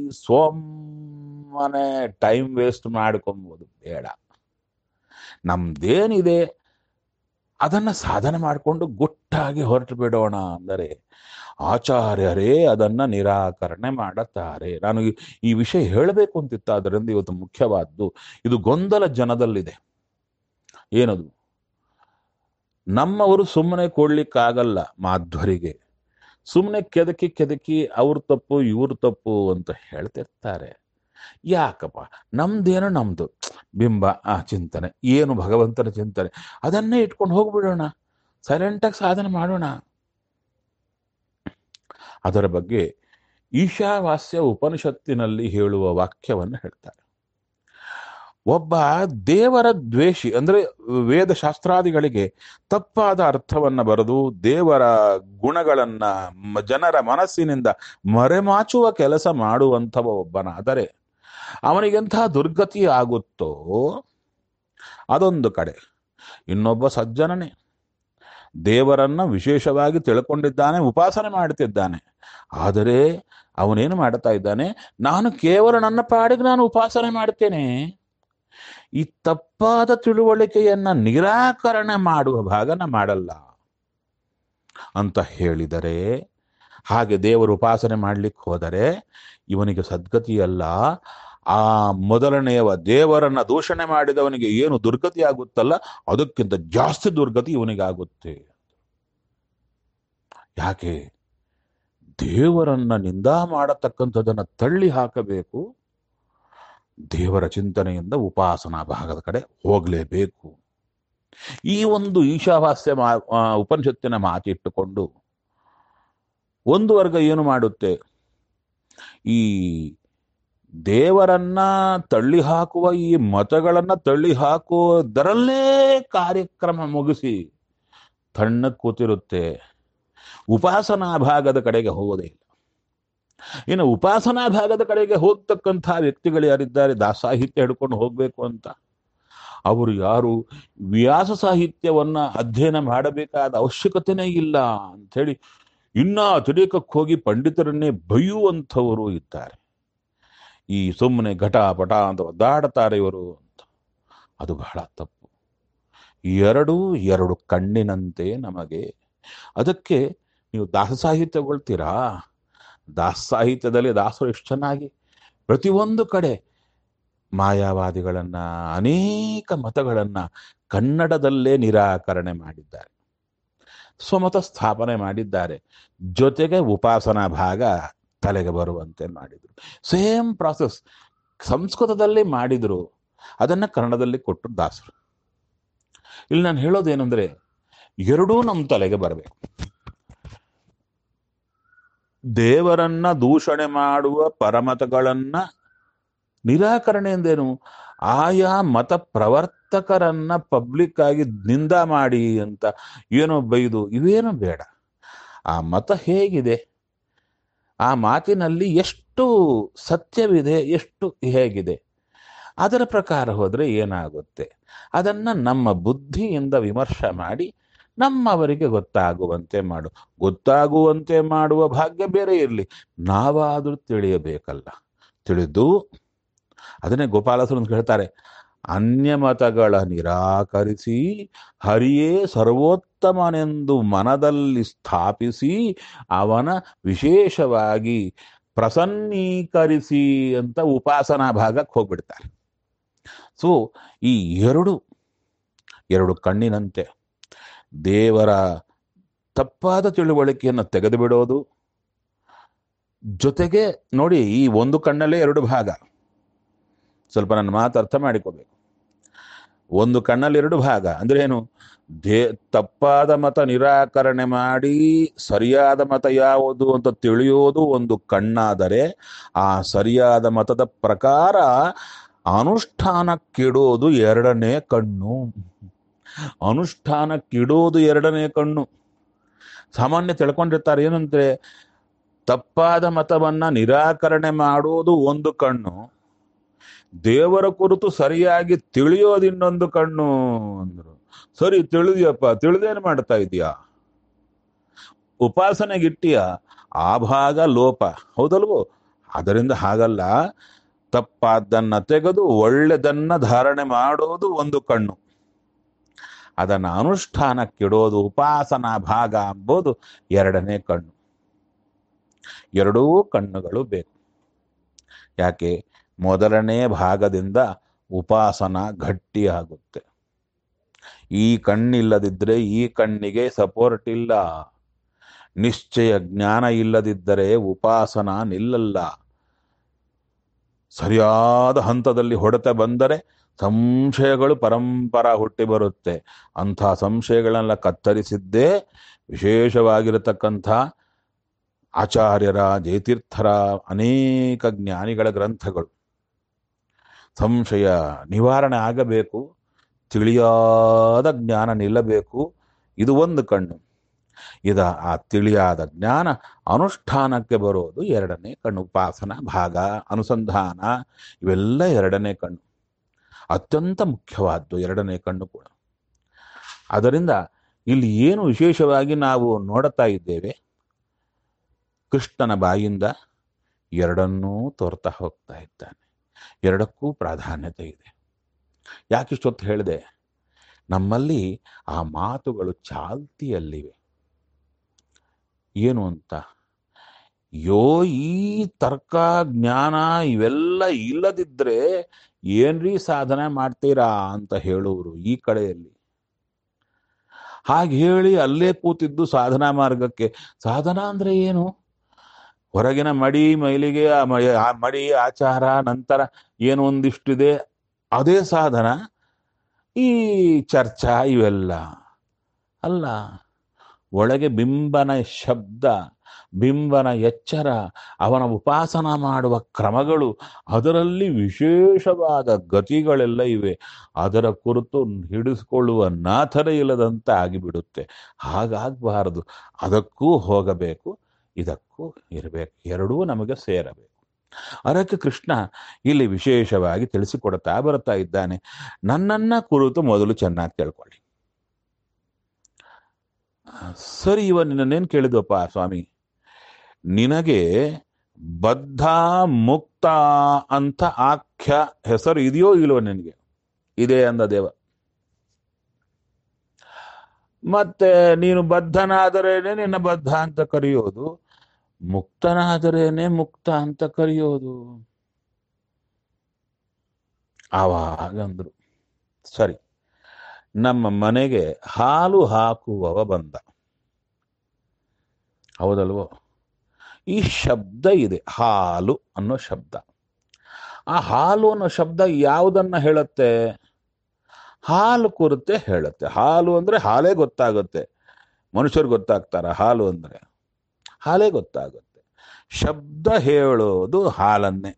[SPEAKER 1] ಸೋಮನೆ ಟೈಮ್ ವೇಸ್ಟ್ ಮಾಡ್ಕೊಂಬೋದು ಬೇಡ ನಮ್ದೇನಿದೆ ಅದನ್ನ ಸಾಧನೆ ಮಾಡಿಕೊಂಡು ಗುಟ್ಟಾಗಿ ಹೊರಟು ಬಿಡೋಣ ಅಂದರೆ ಆಚಾರ್ಯರೇ ಅದನ್ನ ನಿರಾಕರಣೆ ಮಾಡುತ್ತಾರೆ ನಾನು ಈ- ಈ ವಿಷಯ ಹೇಳಬೇಕು ಅಂತಿತ್ತು ಅದರಿಂದ ಇವತ್ತು ಮುಖ್ಯವಾದ್ದು ಇದು ಗೊಂದಲ ಜನದಲ್ಲಿದೆ ಏನದು ನಮ್ಮವರು ಸುಮ್ಮನೆ ಕೊಡ್ಲಿಕ್ಕಾಗಲ್ಲ ಮಾಧ್ವರಿಗೆ ಸುಮ್ಮನೆ ಕೆದಕಿ ಕೆದಕಿ ಅವ್ರ ತಪ್ಪು ಇವ್ರ ತಪ್ಪು ಅಂತ ಹೇಳ್ತಿರ್ತಾರೆ ಯಾಕಪ್ಪ ನಮ್ದೇನೋ ನಮ್ದು ಬಿಂಬ ಆ ಚಿಂತನೆ ಏನು ಭಗವಂತನ ಚಿಂತನೆ ಅದನ್ನೇ ಇಟ್ಕೊಂಡು ಹೋಗ್ಬಿಡೋಣ ಸೈಲೆಂಟಾಗಿ ಸಾಧನೆ ಮಾಡೋಣ ಅದರ ಬಗ್ಗೆ ಈಶಾವಾಸ್ಯ ಉಪನಿಷತ್ತಿನಲ್ಲಿ ಹೇಳುವ ವಾಕ್ಯವನ್ನು ಹೇಳ್ತಾರೆ ಒಬ್ಬ ದೇವರ ದ್ವೇಷಿ ಅಂದ್ರೆ ವೇದ ಶಾಸ್ತ್ರಾದಿಗಳಿಗೆ ತಪ್ಪಾದ ಅರ್ಥವನ್ನ ಬರೆದು ದೇವರ ಗುಣಗಳನ್ನ ಮ- ಜನರ ಮನಸ್ಸಿನಿಂದ ಮರೆಮಾಚುವ ಕೆಲಸ ಮಾಡುವಂಥವ ಒಬ್ಬನಾದರೆ ಅವನಿಗೆಂಥ ದುರ್ಗತಿ ಆಗುತ್ತೋ ಅದೊಂದು ಕಡೆ ಇನ್ನೊಬ್ಬ ಸಜ್ಜನನೇ ದೇವರನ್ನ ವಿಶೇಷವಾಗಿ ತಿಳ್ಕೊಂಡಿದ್ದಾನೆ ಉಪಾಸನೆ ಮಾಡುತ್ತಿದ್ದಾನೆ ಆದರೆ ಅವನೇನು ಮಾಡ್ತಾ ಇದ್ದಾನೆ ನಾನು ಕೇವಲ ನನ್ನ ಪಾಡಿಗೆ ನಾನು ಉಪಾಸನೆ ಮಾಡ್ತೇನೆ ಈ ತಪ್ಪಾದ ತಿಳುವಳಿಕೆಯನ್ನ ನಿರಾಕರಣೆ ಮಾಡುವ ಭಾಗನ ಮಾಡಲ್ಲ ಅಂತ ಹೇಳಿದರೆ ಹಾಗೆ ದೇವರು ಉಪಾಸನೆ ಮಾಡ್ಲಿಕ್ಕೆ ಹೋದರೆ ಇವನಿಗೆ ಸದ್ಗತಿಯಲ್ಲ ಆ ಮೊದಲನೆಯವ ದೇವರನ್ನ ದೂಷಣೆ ಮಾಡಿದವನಿಗೆ ಏನು ದುರ್ಗತಿ ಆಗುತ್ತಲ್ಲ ಅದಕ್ಕಿಂತ ಜಾಸ್ತಿ ದುರ್ಗತಿ ಇವನಿಗಾಗುತ್ತೆ ಯಾಕೆ ದೇವರನ್ನ ನಿಂದಾ ಮಾಡತಕ್ಕಂಥದ್ದನ್ನ ತಳ್ಳಿ ಹಾಕಬೇಕು ದೇವರ ಚಿಂತನೆಯಿಂದ ಉಪಾಸನಾ ಭಾಗದ ಕಡೆ ಹೋಗಲೇಬೇಕು ಈ ಒಂದು ಈಶಾವಾಸ್ಯ ಮಾ ಆ, ಉಪನಿಷತ್ತಿನ ಮಾತಿಟ್ಟುಕೊಂಡು ಒಂದು ವರ್ಗ ಏನು ಮಾಡುತ್ತೆ ಈ ದೇವರನ್ನ ತಳ್ಳಿ ಹಾಕುವ ಈ ಮತಗಳನ್ನ ತಳ್ಳಿ ಹಾಕುವುದರಲ್ಲೇ ಕಾರ್ಯಕ್ರಮ ಮುಗಿಸಿ ತಣ್ಣಗೆ ಕೂತಿರುತ್ತೆ ಉಪಾಸನಾ ಭಾಗದ ಕಡೆಗೆ ಹೋಗೋದೇ ಇಲ್ಲ ಇನ್ನು ಉಪಾಸನಾ ಭಾಗದ ಕಡೆಗೆ ಹೋಗ್ತಕ್ಕಂಥ ವ್ಯಕ್ತಿಗಳು ಯಾರಿದ್ದಾರೆ ದಾಸಾಹಿತ್ಯ ಹಿಡ್ಕೊಂಡು ಹೋಗ್ಬೇಕು ಅಂತ ಅವರು ಯಾರು ವ್ಯಾಸ ಸಾಹಿತ್ಯವನ್ನ ಅಧ್ಯಯನ ಮಾಡಬೇಕಾದ ಅವಶ್ಯಕತೆನೇ ಇಲ್ಲ ಅಂಥೇಳಿ ಇನ್ನ ತಿರುಕಕ್ಕೆ ಹೋಗಿ ಪಂಡಿತರನ್ನೇ ಬೈಯುವಂಥವರು ಇದ್ದಾರೆ ಈ ಸುಮ್ಮನೆ ಘಟ ಪಟ ಅಂತ ಒದ್ದಾಡ್ತಾರೆ ಇವರು ಅಂತ ಅದು ಬಹಳ ತಪ್ಪು ಎರಡು ಎರಡು ಕಣ್ಣಿನಂತೆ ನಮಗೆ ಅದಕ್ಕೆ ನೀವು ದಾಸ ಸಾಹಿತ್ಯಗೊಳ್ತೀರಾ ದಾಸ ಸಾಹಿತ್ಯದಲ್ಲಿ ದಾಸರು ಎಷ್ಟು ಚೆನ್ನಾಗಿ ಪ್ರತಿಯೊಂದು ಕಡೆ ಮಾಯಾವಾದಿಗಳನ್ನ ಅನೇಕ ಮತಗಳನ್ನ ಕನ್ನಡದಲ್ಲೇ ನಿರಾಕರಣೆ ಮಾಡಿದ್ದಾರೆ ಸ್ವಮತ ಸ್ಥಾಪನೆ ಮಾಡಿದ್ದಾರೆ ಜೊತೆಗೆ ಉಪಾಸನಾ ಭಾಗ ತಲೆಗೆ ಬರುವಂತೆ ಮಾಡಿದರು ಸೇಮ್ ಪ್ರಾಸೆಸ್ ಸಂಸ್ಕೃತದಲ್ಲಿ ಮಾಡಿದ್ರು ಅದನ್ನ ಕನ್ನಡದಲ್ಲಿ ಕೊಟ್ಟರು ದಾಸರು ಇಲ್ಲಿ ನಾನು ಹೇಳೋದೇನೆಂದ್ರೆ ಎರಡೂ ನಮ್ಮ ತಲೆಗೆ ಬರಬೇಕು ದೇವರನ್ನ ದೂಷಣೆ ಮಾಡುವ ಪರಮತಗಳನ್ನ ನಿರಾಕರಣೆ ಎಂದೇನು ಆಯಾ ಮತ ಪ್ರವರ್ತಕರನ್ನ ಪಬ್ಲಿಕ್ ಆಗಿ ನಿಂದ ಮಾಡಿ ಅಂತ ಏನೋ ಬೈದು ಇವೇನು ಬೇಡ ಆ ಮತ ಹೇಗಿದೆ ಆ ಮಾತಿನಲ್ಲಿ ಎಷ್ಟು ಸತ್ಯವಿದೆ ಎಷ್ಟು ಹೇಗಿದೆ ಅದರ ಪ್ರಕಾರ ಹೋದ್ರೆ ಏನಾಗುತ್ತೆ ಅದನ್ನ ನಮ್ಮ ಬುದ್ಧಿಯಿಂದ ವಿಮರ್ಶೆ ಮಾಡಿ ನಮ್ಮವರಿಗೆ ಗೊತ್ತಾಗುವಂತೆ ಮಾಡು ಗೊತ್ತಾಗುವಂತೆ ಮಾಡುವ ಭಾಗ್ಯ ಬೇರೆ ಇರಲಿ ನಾವಾದರೂ ತಿಳಿಯಬೇಕಲ್ಲ ತಿಳಿದು ಅದನ್ನೇ ಗೋಪಾಲಸರು ಹೇಳ್ತಾರೆ ಅನ್ಯಮತಗಳ ನಿರಾಕರಿಸಿ ಹರಿಯೇ ಸರ್ವೋತ್ತಮನೆಂದು ಮನದಲ್ಲಿ ಸ್ಥಾಪಿಸಿ ಅವನ ವಿಶೇಷವಾಗಿ ಪ್ರಸನ್ನೀಕರಿಸಿ ಅಂತ ಉಪಾಸನಾ ಭಾಗಕ್ಕೆ ಹೋಗ್ಬಿಡ್ತಾರೆ ಸೊ ಈ ಎರಡು ಎರಡು ಕಣ್ಣಿನಂತೆ ದೇವರ ತಪ್ಪಾದ ತಿಳುವಳಿಕೆಯನ್ನು ತೆಗೆದು ಬಿಡೋದು ಜೊತೆಗೆ ನೋಡಿ ಈ ಒಂದು ಕಣ್ಣಲ್ಲೇ ಎರಡು ಭಾಗ ಸ್ವಲ್ಪ ನನ್ನ ಮಾತು ಅರ್ಥ ಮಾಡಿಕೋಬೇಕು ಒಂದು ಕಣ್ಣಲ್ಲಿ ಎರಡು ಭಾಗ ಅಂದ್ರೆ ಏನು ದೇ ತಪ್ಪಾದ ಮತ ನಿರಾಕರಣೆ ಮಾಡಿ ಸರಿಯಾದ ಮತ ಯಾವುದು ಅಂತ ತಿಳಿಯೋದು ಒಂದು ಕಣ್ಣಾದರೆ ಆ ಸರಿಯಾದ ಮತದ ಪ್ರಕಾರ ಅನುಷ್ಠಾನಕ್ಕಿಡೋದು ಎರಡನೇ ಕಣ್ಣು ಅನುಷ್ಠಾನಕ್ಕಿಡೋದು ಎರಡನೇ ಕಣ್ಣು ಸಾಮಾನ್ಯ ತಿಳ್ಕೊಂಡಿರ್ತಾರೆ ಏನಂದ್ರೆ ತಪ್ಪಾದ ಮತವನ್ನ ನಿರಾಕರಣೆ ಮಾಡೋದು ಒಂದು ಕಣ್ಣು ದೇವರ ಕುರಿತು ಸರಿಯಾಗಿ ತಿಳಿಯೋದು ಇನ್ನೊಂದು ಕಣ್ಣು ಅಂದ್ರು ಸರಿ ತಿಳಿದ್ಯಪ್ಪ ತಿಳಿದೇನು ಮಾಡ್ತಾ ಇದೀಯಾ ಉಪಾಸನೆಗಿಟ್ಟಿಯ ಆ ಭಾಗ ಲೋಪ ಹೌದಲ್ವೋ ಅದರಿಂದ ಹಾಗಲ್ಲ ತಪ್ಪಾದ್ದನ್ನ ತೆಗೆದು ಒಳ್ಳೆದನ್ನ ಧಾರಣೆ ಮಾಡೋದು ಒಂದು ಕಣ್ಣು ಅದನ್ನ ಅನುಷ್ಠಾನಕ್ಕಿಡೋದು ಉಪಾಸನಾ ಭಾಗ ಎಂಬುದು ಎರಡನೇ ಕಣ್ಣು ಎರಡೂ ಕಣ್ಣುಗಳು ಬೇಕು ಯಾಕೆ ಮೊದಲನೇ ಭಾಗದಿಂದ ಉಪಾಸನ ಗಟ್ಟಿಯಾಗುತ್ತೆ ಈ ಕಣ್ಣಿಲ್ಲದಿದ್ರೆ ಈ ಕಣ್ಣಿಗೆ ಸಪೋರ್ಟ್ ಇಲ್ಲ ನಿಶ್ಚಯ ಜ್ಞಾನ ಇಲ್ಲದಿದ್ದರೆ ಉಪಾಸನ ನಿಲ್ಲಲ್ಲ ಸರಿಯಾದ ಹಂತದಲ್ಲಿ ಹೊಡೆತ ಬಂದರೆ ಸಂಶಯಗಳು ಪರಂಪರ ಹುಟ್ಟಿ ಬರುತ್ತೆ ಅಂಥ ಸಂಶಯಗಳನ್ನೆಲ್ಲ ಕತ್ತರಿಸಿದ್ದೇ ವಿಶೇಷವಾಗಿರತಕ್ಕಂಥ ಆಚಾರ್ಯರ ಜಯತೀರ್ಥರ ಅನೇಕ ಜ್ಞಾನಿಗಳ ಗ್ರಂಥಗಳು ಸಂಶಯ ನಿವಾರಣೆ ಆಗಬೇಕು ತಿಳಿಯಾದ ಜ್ಞಾನ ನಿಲ್ಲಬೇಕು ಇದು ಒಂದು ಕಣ್ಣು ಇದ ಆ ತಿಳಿಯಾದ ಜ್ಞಾನ ಅನುಷ್ಠಾನಕ್ಕೆ ಬರೋದು ಎರಡನೇ ಕಣ್ಣು ಉಪಾಸನ ಭಾಗ ಅನುಸಂಧಾನ ಇವೆಲ್ಲ ಎರಡನೇ ಕಣ್ಣು ಅತ್ಯಂತ ಮುಖ್ಯವಾದ್ದು ಎರಡನೇ ಕಣ್ಣು ಕೂಡ ಅದರಿಂದ ಇಲ್ಲಿ ಏನು ವಿಶೇಷವಾಗಿ ನಾವು ನೋಡುತ್ತಾ ಇದ್ದೇವೆ ಕೃಷ್ಣನ ಬಾಯಿಂದ ಎರಡನ್ನೂ ತೋರ್ತಾ ಹೋಗ್ತಾ ಇದ್ದಾನೆ ಎರಡಕ್ಕೂ ಪ್ರಾಧಾನ್ಯತೆ ಇದೆ ಯಾಕಿಷ್ಟೊತ್ತು ಹೇಳಿದೆ ನಮ್ಮಲ್ಲಿ ಆ ಮಾತುಗಳು ಚಾಲ್ತಿಯಲ್ಲಿವೆ ಏನು ಅಂತ ಯೋ ಈ ತರ್ಕ ಜ್ಞಾನ ಇವೆಲ್ಲ ಇಲ್ಲದಿದ್ರೆ ಏನ್ರಿ ಸಾಧನೆ ಮಾಡ್ತೀರಾ ಅಂತ ಹೇಳುವರು ಈ ಕಡೆಯಲ್ಲಿ ಹಾಗೆ ಹೇಳಿ ಅಲ್ಲೇ ಕೂತಿದ್ದು ಸಾಧನಾ ಮಾರ್ಗಕ್ಕೆ ಸಾಧನ ಅಂದ್ರೆ ಏನು ಹೊರಗಿನ ಮಡಿ ಮೈಲಿಗೆ ಆ ಮ- ಆ ಮಡಿ ಆಚಾರ ನಂತರ ಏನು ಒಂದಿಷ್ಟಿದೆ ಅದೇ ಸಾಧನ ಈ ಚರ್ಚಾ ಇವೆಲ್ಲ ಅಲ್ಲ ಒಳಗೆ ಬಿಂಬನ ಶಬ್ದ ಬಿಂಬನ ಎಚ್ಚರ ಅವನ ಉಪಾಸನ ಮಾಡುವ ಕ್ರಮಗಳು ಅದರಲ್ಲಿ ವಿಶೇಷವಾದ ಗತಿಗಳೆಲ್ಲ ಇವೆ ಅದರ ಕುರಿತು ಹಿಡಿಸ್ಕೊಳ್ಳುವ ನಾಥರೇ ಇಲ್ಲದಂತೆ ಆಗಿಬಿಡುತ್ತೆ ಹಾಗಾಗಬಾರದು ಅದಕ್ಕೂ ಹೋಗಬೇಕು ಇದಕ್ಕೂ ಇರಬೇಕು ಎರಡೂ ನಮಗೆ ಸೇರಬೇಕು ಅದಕ್ಕೆ ಕೃಷ್ಣ ಇಲ್ಲಿ ವಿಶೇಷವಾಗಿ ತಿಳಿಸಿಕೊಡ್ತಾ ಬರ್ತಾ ಇದ್ದಾನೆ ನನ್ನನ್ನ ಕುರಿತು ಮೊದಲು ಚೆನ್ನಾಗಿ ತಿಳ್ಕೊಳ್ಳಿ ಆ, ಸರಿ ಇವ ನಿನ್ನೇನು ಕೇಳಿದ್ವಪ್ಪ ಸ್ವಾಮಿ ನಿನಗೆ ಬದ್ಧ ಮುಕ್ತ ಅಂತ ಆಖ್ಯ ಹೆಸರು ಇದೆಯೋ ಇಲ್ವೋ ನಿನಗೆ ಇದೆ ಅಂದ ದೇವ ಮತ್ತೆ ನೀನು ಬದ್ಧನಾದರೇನೆ ನಿನ್ನ ಬದ್ಧ ಅಂತ ಕರೆಯೋದು ಮುಕ್ತನಾದರೇನೆ ಮುಕ್ತ ಅಂತ ಕರೆಯೋದು ಆವಾಗಂದ್ರು ಸರಿ ನಮ್ಮ ಮನೆಗೆ ಹಾಲು ಹಾಕುವವ ಬಂದ ಹೌದಲ್ವೋ ಈ ಶಬ್ದ ಇದೆ ಹಾಲು ಅನ್ನೋ ಶಬ್ದ ಆ ಹಾಲು ಅನ್ನೋ ಶಬ್ದ ಯಾವುದನ್ನ ಹೇಳುತ್ತೆ ಹಾಲು ಕುರಿತೆ ಹೇಳುತ್ತೆ ಹಾಲು ಅಂದ್ರೆ ಹಾಲೇ ಗೊತ್ತಾಗುತ್ತೆ ಮನುಷ್ಯರು ಗೊತ್ತಾಗ್ತಾರ ಹಾಲು ಅಂದ್ರೆ ಹಾಲೇ ಗೊತ್ತಾಗುತ್ತೆ ಶಬ್ದ ಹೇಳೋದು ಹಾಲನ್ನೇ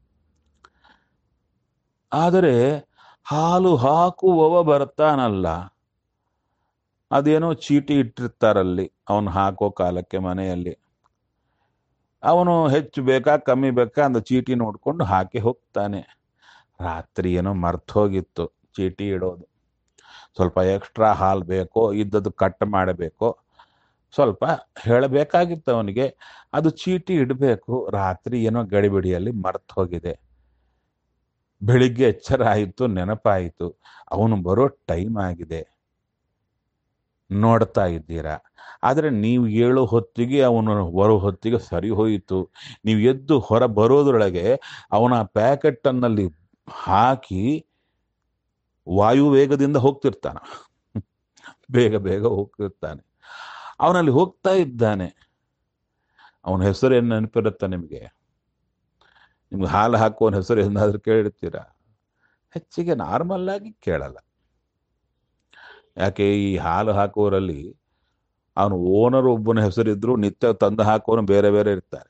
[SPEAKER 1] ಆದರೆ ಹಾಲು ಹಾಕುವವ ಬರ್ತಾನಲ್ಲ ಅದೇನೋ ಚೀಟಿ ಇಟ್ಟಿರ್ತಾರಲ್ಲಿ ಅವನು ಹಾಕೋ ಕಾಲಕ್ಕೆ ಮನೆಯಲ್ಲಿ ಅವನು ಹೆಚ್ಚು ಬೇಕಾ ಕಮ್ಮಿ ಬೇಕಾ ಅಂತ ಚೀಟಿ ನೋಡ್ಕೊಂಡು ಹಾಕಿ ಹೋಗ್ತಾನೆ ರಾತ್ರಿ ಏನೋ ಮರ್ತೋಗಿತ್ತು ಚೀಟಿ ಇಡೋದು ಸ್ವಲ್ಪ ಎಕ್ಸ್ಟ್ರಾ ಹಾಲು ಬೇಕೋ ಇದ್ದದ್ದು ಕಟ್ ಮಾಡಬೇಕೋ ಸ್ವಲ್ಪ ಹೇಳಬೇಕಾಗಿತ್ತು ಅವನಿಗೆ ಅದು ಚೀಟಿ ಇಡಬೇಕು ರಾತ್ರಿ ಏನೋ ಗಡಿಬಿಡಿಯಲ್ಲಿ ಮರ್ತು ಹೋಗಿದೆ ಬೆಳಿಗ್ಗೆ ಎಚ್ಚರ ಆಯಿತು ನೆನಪಾಯಿತು ಅವನು ಬರೋ ಟೈಮ್ ಆಗಿದೆ ನೋಡ್ತಾ ಇದ್ದೀರಾ ಆದರೆ ನೀವು ಏಳು ಹೊತ್ತಿಗೆ ಅವನು ಬರೋ ಹೊತ್ತಿಗೆ ಸರಿ ಹೋಯಿತು ನೀವು ಎದ್ದು ಹೊರ ಬರೋದ್ರೊಳಗೆ ಅವನ ಪ್ಯಾಕೆಟ್ಟನ್ನಲ್ಲಿ ಹಾಕಿ ವಾಯು ವೇಗದಿಂದ ಹೋಗ್ತಿರ್ತಾನ ಬೇಗ ಬೇಗ ಹೋಗ್ತಿರ್ತಾನೆ ಅವನಲ್ಲಿ ಹೋಗ್ತಾ ಇದ್ದಾನೆ ಅವನ ಹೆಸರು ಏನು ನೆನಪಿರುತ್ತೆ ನಿಮಗೆ ನಿಮ್ಗೆ ಹಾಲು ಹಾಕುವನ ಹೆಸರು ಏನಾದ್ರೂ ಕೇಳಿರ್ತೀರಾ ಹೆಚ್ಚಿಗೆ ನಾರ್ಮಲ್ ಆಗಿ ಕೇಳಲ್ಲ ಯಾಕೆ ಈ ಹಾಲು ಹಾಕುವರಲ್ಲಿ ಅವನು ಓನರ್ ಒಬ್ಬನ ಹೆಸರಿದ್ರು ನಿತ್ಯ ತಂದು ಹಾಕೋನು ಬೇರೆ ಬೇರೆ ಇರ್ತಾರೆ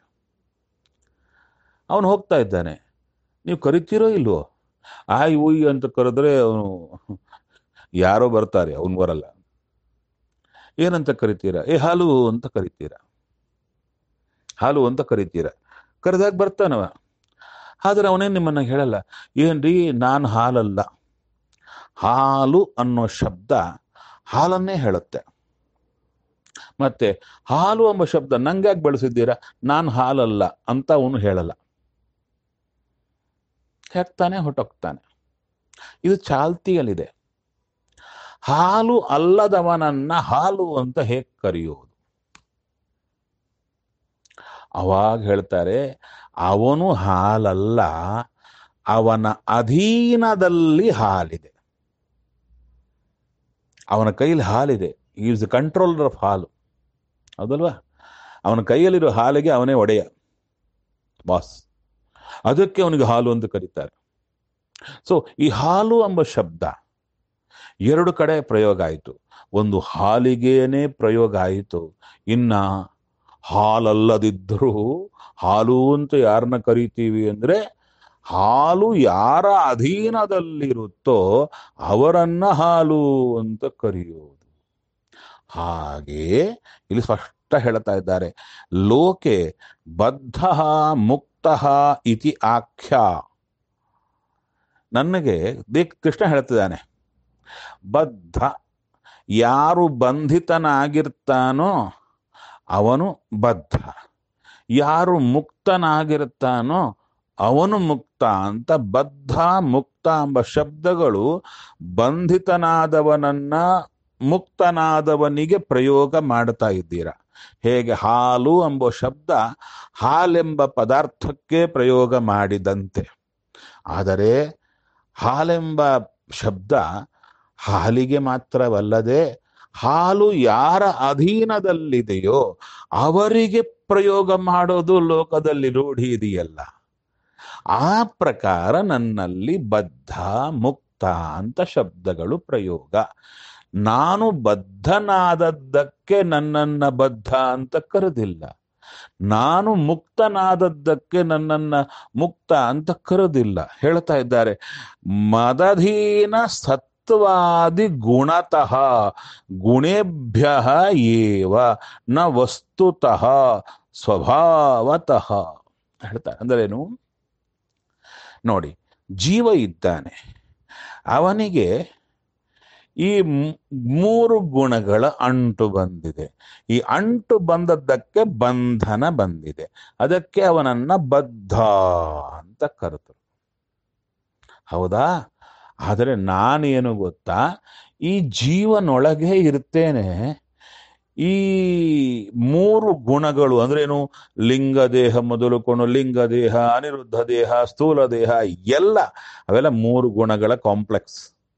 [SPEAKER 1] ಅವನು ಹೋಗ್ತಾ ಇದ್ದಾನೆ ನೀವು ಕರಿತೀರೋ ಇಲ್ವೋ ಆಯ್ ಉಯ್ ಅಂತ ಕರೆದ್ರೆ ಅವನು ಯಾರೋ ಬರ್ತಾರೆ ಅವನು ಬರಲ್ಲ ಏನಂತ ಕರಿತೀರಾ ಏ ಹಾಲು ಅಂತ ಕರಿತೀರಾ ಹಾಲು ಅಂತ ಕರಿತೀರಾ ಕರೆದಾಗ ಬರ್ತಾನವ ಆದ್ರೆ ಅವನೇನು ನಿಮ್ಮನ್ನ ಹೇಳಲ್ಲ ಏನ್ರಿ ನಾನು ಹಾಲಲ್ಲ ಹಾಲು ಅನ್ನೋ ಶಬ್ದ ಹಾಲನ್ನೇ ಹೇಳುತ್ತೆ ಮತ್ತೆ ಹಾಲು ಎಂಬ ಶಬ್ದ ನಂಗ್ಯಾಕೆ ಬಳಸಿದ್ದೀರಾ ನಾನು ಹಾಲಲ್ಲ ಅಂತ ಅವನು ಹೇಳಲ್ಲ ಹೇಳ್ತಾನೆ ಹೊಟ್ಟೋಗ್ತಾನೆ ಇದು ಚಾಲ್ತಿಯಲ್ಲಿದೆ ಹಾಲು ಅಲ್ಲದವನನ್ನ ಹಾಲು ಅಂತ ಹೇಗೆ ಕರೆಯೋದು ಅವಾಗ ಹೇಳ್ತಾರೆ ಅವನು ಹಾಲಲ್ಲ ಅವನ ಅಧೀನದಲ್ಲಿ ಹಾಲಿದೆ ಅವನ ಕೈಯಲ್ಲಿ ಹಾಲಿದೆ ಈಸ್ ಕಂಟ್ರೋಲರ್ ಆಫ್ ಹಾಲು ಹೌದಲ್ವಾ ಅವನ ಕೈಯಲ್ಲಿರೋ ಹಾಲಿಗೆ ಅವನೇ ಒಡೆಯ ಬಾಸ್ ಅದಕ್ಕೆ ಅವನಿಗೆ ಹಾಲು ಅಂತ ಕರೀತಾರೆ ಸೊ ಈ ಹಾಲು ಎಂಬ ಶಬ್ದ ಎರಡು ಕಡೆ ಪ್ರಯೋಗ ಆಯಿತು ಒಂದು ಹಾಲಿಗೇನೆ ಪ್ರಯೋಗ ಆಯಿತು ಇನ್ನ ಹಾಲಲ್ಲದಿದ್ದರೂ ಹಾಲು ಅಂತ ಯಾರನ್ನ ಕರಿತೀವಿ ಅಂದ್ರೆ ಹಾಲು ಯಾರ ಅಧೀನದಲ್ಲಿರುತ್ತೋ ಅವರನ್ನ ಹಾಲು ಅಂತ ಕರೆಯೋದು ಹಾಗೆ ಇಲ್ಲಿ ಸ್ಪಷ್ಟ ಹೇಳ್ತಾ ಇದ್ದಾರೆ ಲೋಕೆ ಬದ್ಧ ಮುಕ್ತ ಇತಿ ಆಖ್ಯ ನನಗೆ ದೇ- ಕೃಷ್ಣ ಹೇಳ್ತಿದ್ದಾನೆ ಬದ್ಧ ಯಾರು ಬಂಧಿತನಾಗಿರ್ತಾನೋ ಅವನು ಬದ್ಧ ಯಾರು ಮುಕ್ತನಾಗಿರುತ್ತಾನೋ ಅವನು ಮುಕ್ತ ಅಂತ ಬದ್ಧ ಮುಕ್ತ ಎಂಬ ಶಬ್ದಗಳು ಬಂಧಿತನಾದವನನ್ನ ಮುಕ್ತನಾದವನಿಗೆ ಪ್ರಯೋಗ ಮಾಡ್ತಾ ಇದ್ದೀರಾ ಹೇಗೆ ಹಾಲು ಎಂಬ ಶಬ್ದ ಹಾಲೆಂಬ ಪದಾರ್ಥಕ್ಕೆ ಪ್ರಯೋಗ ಮಾಡಿದಂತೆ ಆದರೆ ಹಾಲೆಂಬ ಶಬ್ದ ಹಾಲಿಗೆ ಮಾತ್ರವಲ್ಲದೆ ಹಾಲು ಯಾರ ಅಧೀನದಲ್ಲಿದೆಯೋ ಅವರಿಗೆ ಪ್ರಯೋಗ ಮಾಡೋದು ಲೋಕದಲ್ಲಿ ರೂಢಿ ಇದೆಯಲ್ಲ ಆ ಪ್ರಕಾರ ನನ್ನಲ್ಲಿ ಬದ್ಧ ಮುಕ್ತ ಅಂತ ಶಬ್ದಗಳು ಪ್ರಯೋಗ ನಾನು ಬದ್ಧನಾದದ್ದಕ್ಕೆ ನನ್ನನ್ನ ಬದ್ಧ ಅಂತ ಕರೆದಿಲ್ಲ ನಾನು ಮುಕ್ತನಾದದ್ದಕ್ಕೆ ನನ್ನನ್ನ ಮುಕ್ತ ಅಂತ ಕರೆದಿಲ್ಲ ಹೇಳ್ತಾ ಇದ್ದಾರೆ ಮದಧೀನ ಸತ್ವಾದಿ ಗುಣತಃ ಗುಣೇಭ್ಯ ಏವ ನ ವಸ್ತುತಃ ಸ್ವಭಾವತಃ ಹೇಳ್ತಾರೆ ಅಂದ್ರೇನು ನೋಡಿ ಜೀವ ಇದ್ದಾನೆ ಅವನಿಗೆ ಈ ಮ್- ಮೂರು ಗುಣಗಳ ಅಂಟು ಬಂದಿದೆ ಈ ಅಂಟು ಬಂದದ್ದಕ್ಕೆ ಬಂಧನ ಬಂದಿದೆ ಅದಕ್ಕೆ ಅವನನ್ನ ಬದ್ಧ ಅಂತ ಕರೆದರು ಹೌದಾ ಆದರೆ ನಾನೇನು ಗೊತ್ತಾ ಈ ಜೀವನೊಳಗೆ ಇರ್ತೇನೆ ಈ ಮೂರು ಗುಣಗಳು ಅಂದ್ರೇನು ಲಿಂಗ ದೇಹ ಮೊದಲುಕೊಂಡು ಲಿಂಗ ದೇಹ ಅನಿರುದ್ಧ ದೇಹ ಸ್ಥೂಲ ದೇಹ ಎಲ್ಲ ಅವೆಲ್ಲ ಮೂರು ಗುಣಗಳ ಕಾಂಪ್ಲೆಕ್ಸ್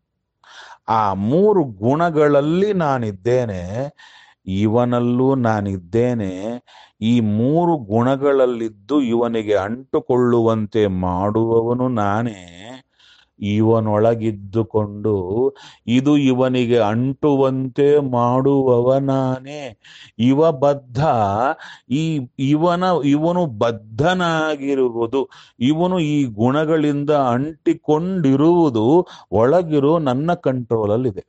[SPEAKER 1] ಆ ಮೂರು ಗುಣಗಳಲ್ಲಿ ನಾನಿದ್ದೇನೆ ಇವನಲ್ಲೂ ನಾನಿದ್ದೇನೆ ಈ ಮೂರು ಗುಣಗಳಲ್ಲಿದ್ದು ಇವನಿಗೆ ಅಂಟುಕೊಳ್ಳುವಂತೆ ಮಾಡುವವನು ನಾನೇ ಇವನೊಳಗಿದ್ದುಕೊಂಡು ಇದು ಇವನಿಗೆ ಅಂಟುವಂತೆ ಮಾಡುವವ ನಾನೇ ಇವ ಬದ್ಧ ಈ ಇವನ ಇವನು ಬದ್ಧನಾಗಿರುವುದು ಇವನು ಈ ಗುಣಗಳಿಂದ ಅಂಟಿಕೊಂಡಿರುವುದು ಒಳಗಿರೋ ನನ್ನ ಕಂಟ್ರೋಲಲ್ಲಿದೆ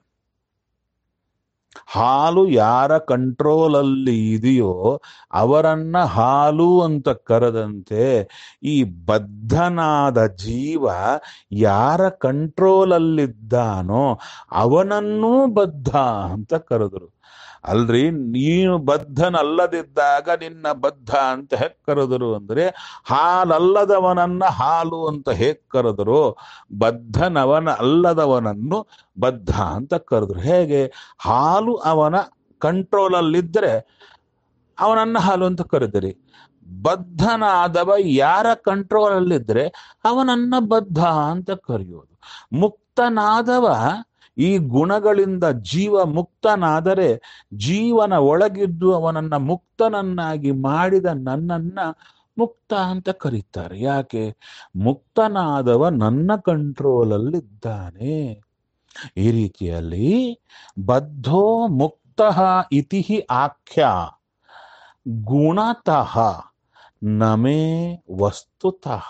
[SPEAKER 1] ಹಾಲು ಯಾರ ಕಂಟ್ರೋಲಲ್ಲಿ ಇದೆಯೋ ಅವರನ್ನ ಹಾಲು ಅಂತ ಕರೆದಂತೆ ಈ ಬದ್ಧನಾದ ಜೀವ ಯಾರ ಕಂಟ್ರೋಲಲ್ಲಿದ್ದಾನೋ ಅವನನ್ನೂ ಬದ್ಧ ಅಂತ ಕರೆದರು ಅಲ್ರಿ ನೀನು ಬದ್ಧನಲ್ಲದಿದ್ದಾಗ ನಿನ್ನ ಬದ್ಧ ಅಂತ ಹೇಗ್ ಕರೆದರು ಅಂದ್ರೆ ಹಾಲಲ್ಲದವನನ್ನ ಹಾಲು ಅಂತ ಹೇಗ್ ಕರೆದರು ಬದ್ಧನವನ ಅಲ್ಲದವನನ್ನು ಬದ್ಧ ಅಂತ ಕರೆದ್ರು ಹೇಗೆ ಹಾಲು ಅವನ ಕಂಟ್ರೋಲಲ್ಲಿದ್ದರೆ ಅವನನ್ನ ಹಾಲು ಅಂತ ಕರೆದಿರಿ ಬದ್ಧನಾದವ ಯಾರ ಕಂಟ್ರೋಲಲ್ಲಿದ್ರೆ ಅವನನ್ನ ಬದ್ಧ ಅಂತ ಕರೆಯೋದು ಮುಕ್ತನಾದವ ಈ ಗುಣಗಳಿಂದ ಜೀವ ಮುಕ್ತನಾದರೆ ಜೀವನ ಒಳಗಿದ್ದು ಅವನನ್ನ ಮುಕ್ತನನ್ನಾಗಿ ಮಾಡಿದ ನನ್ನನ್ನ ಮುಕ್ತ ಅಂತ ಕರೀತಾರೆ ಯಾಕೆ ಮುಕ್ತನಾದವ ನನ್ನ ಕಂಟ್ರೋಲಲ್ಲಿದ್ದಾನೆ ಈ ರೀತಿಯಲ್ಲಿ ಬದ್ಧೋ ಮುಕ್ತ ಇತಿ ಆಖ್ಯ ಗುಣತಃ ನಮೇ ವಸ್ತುತಃ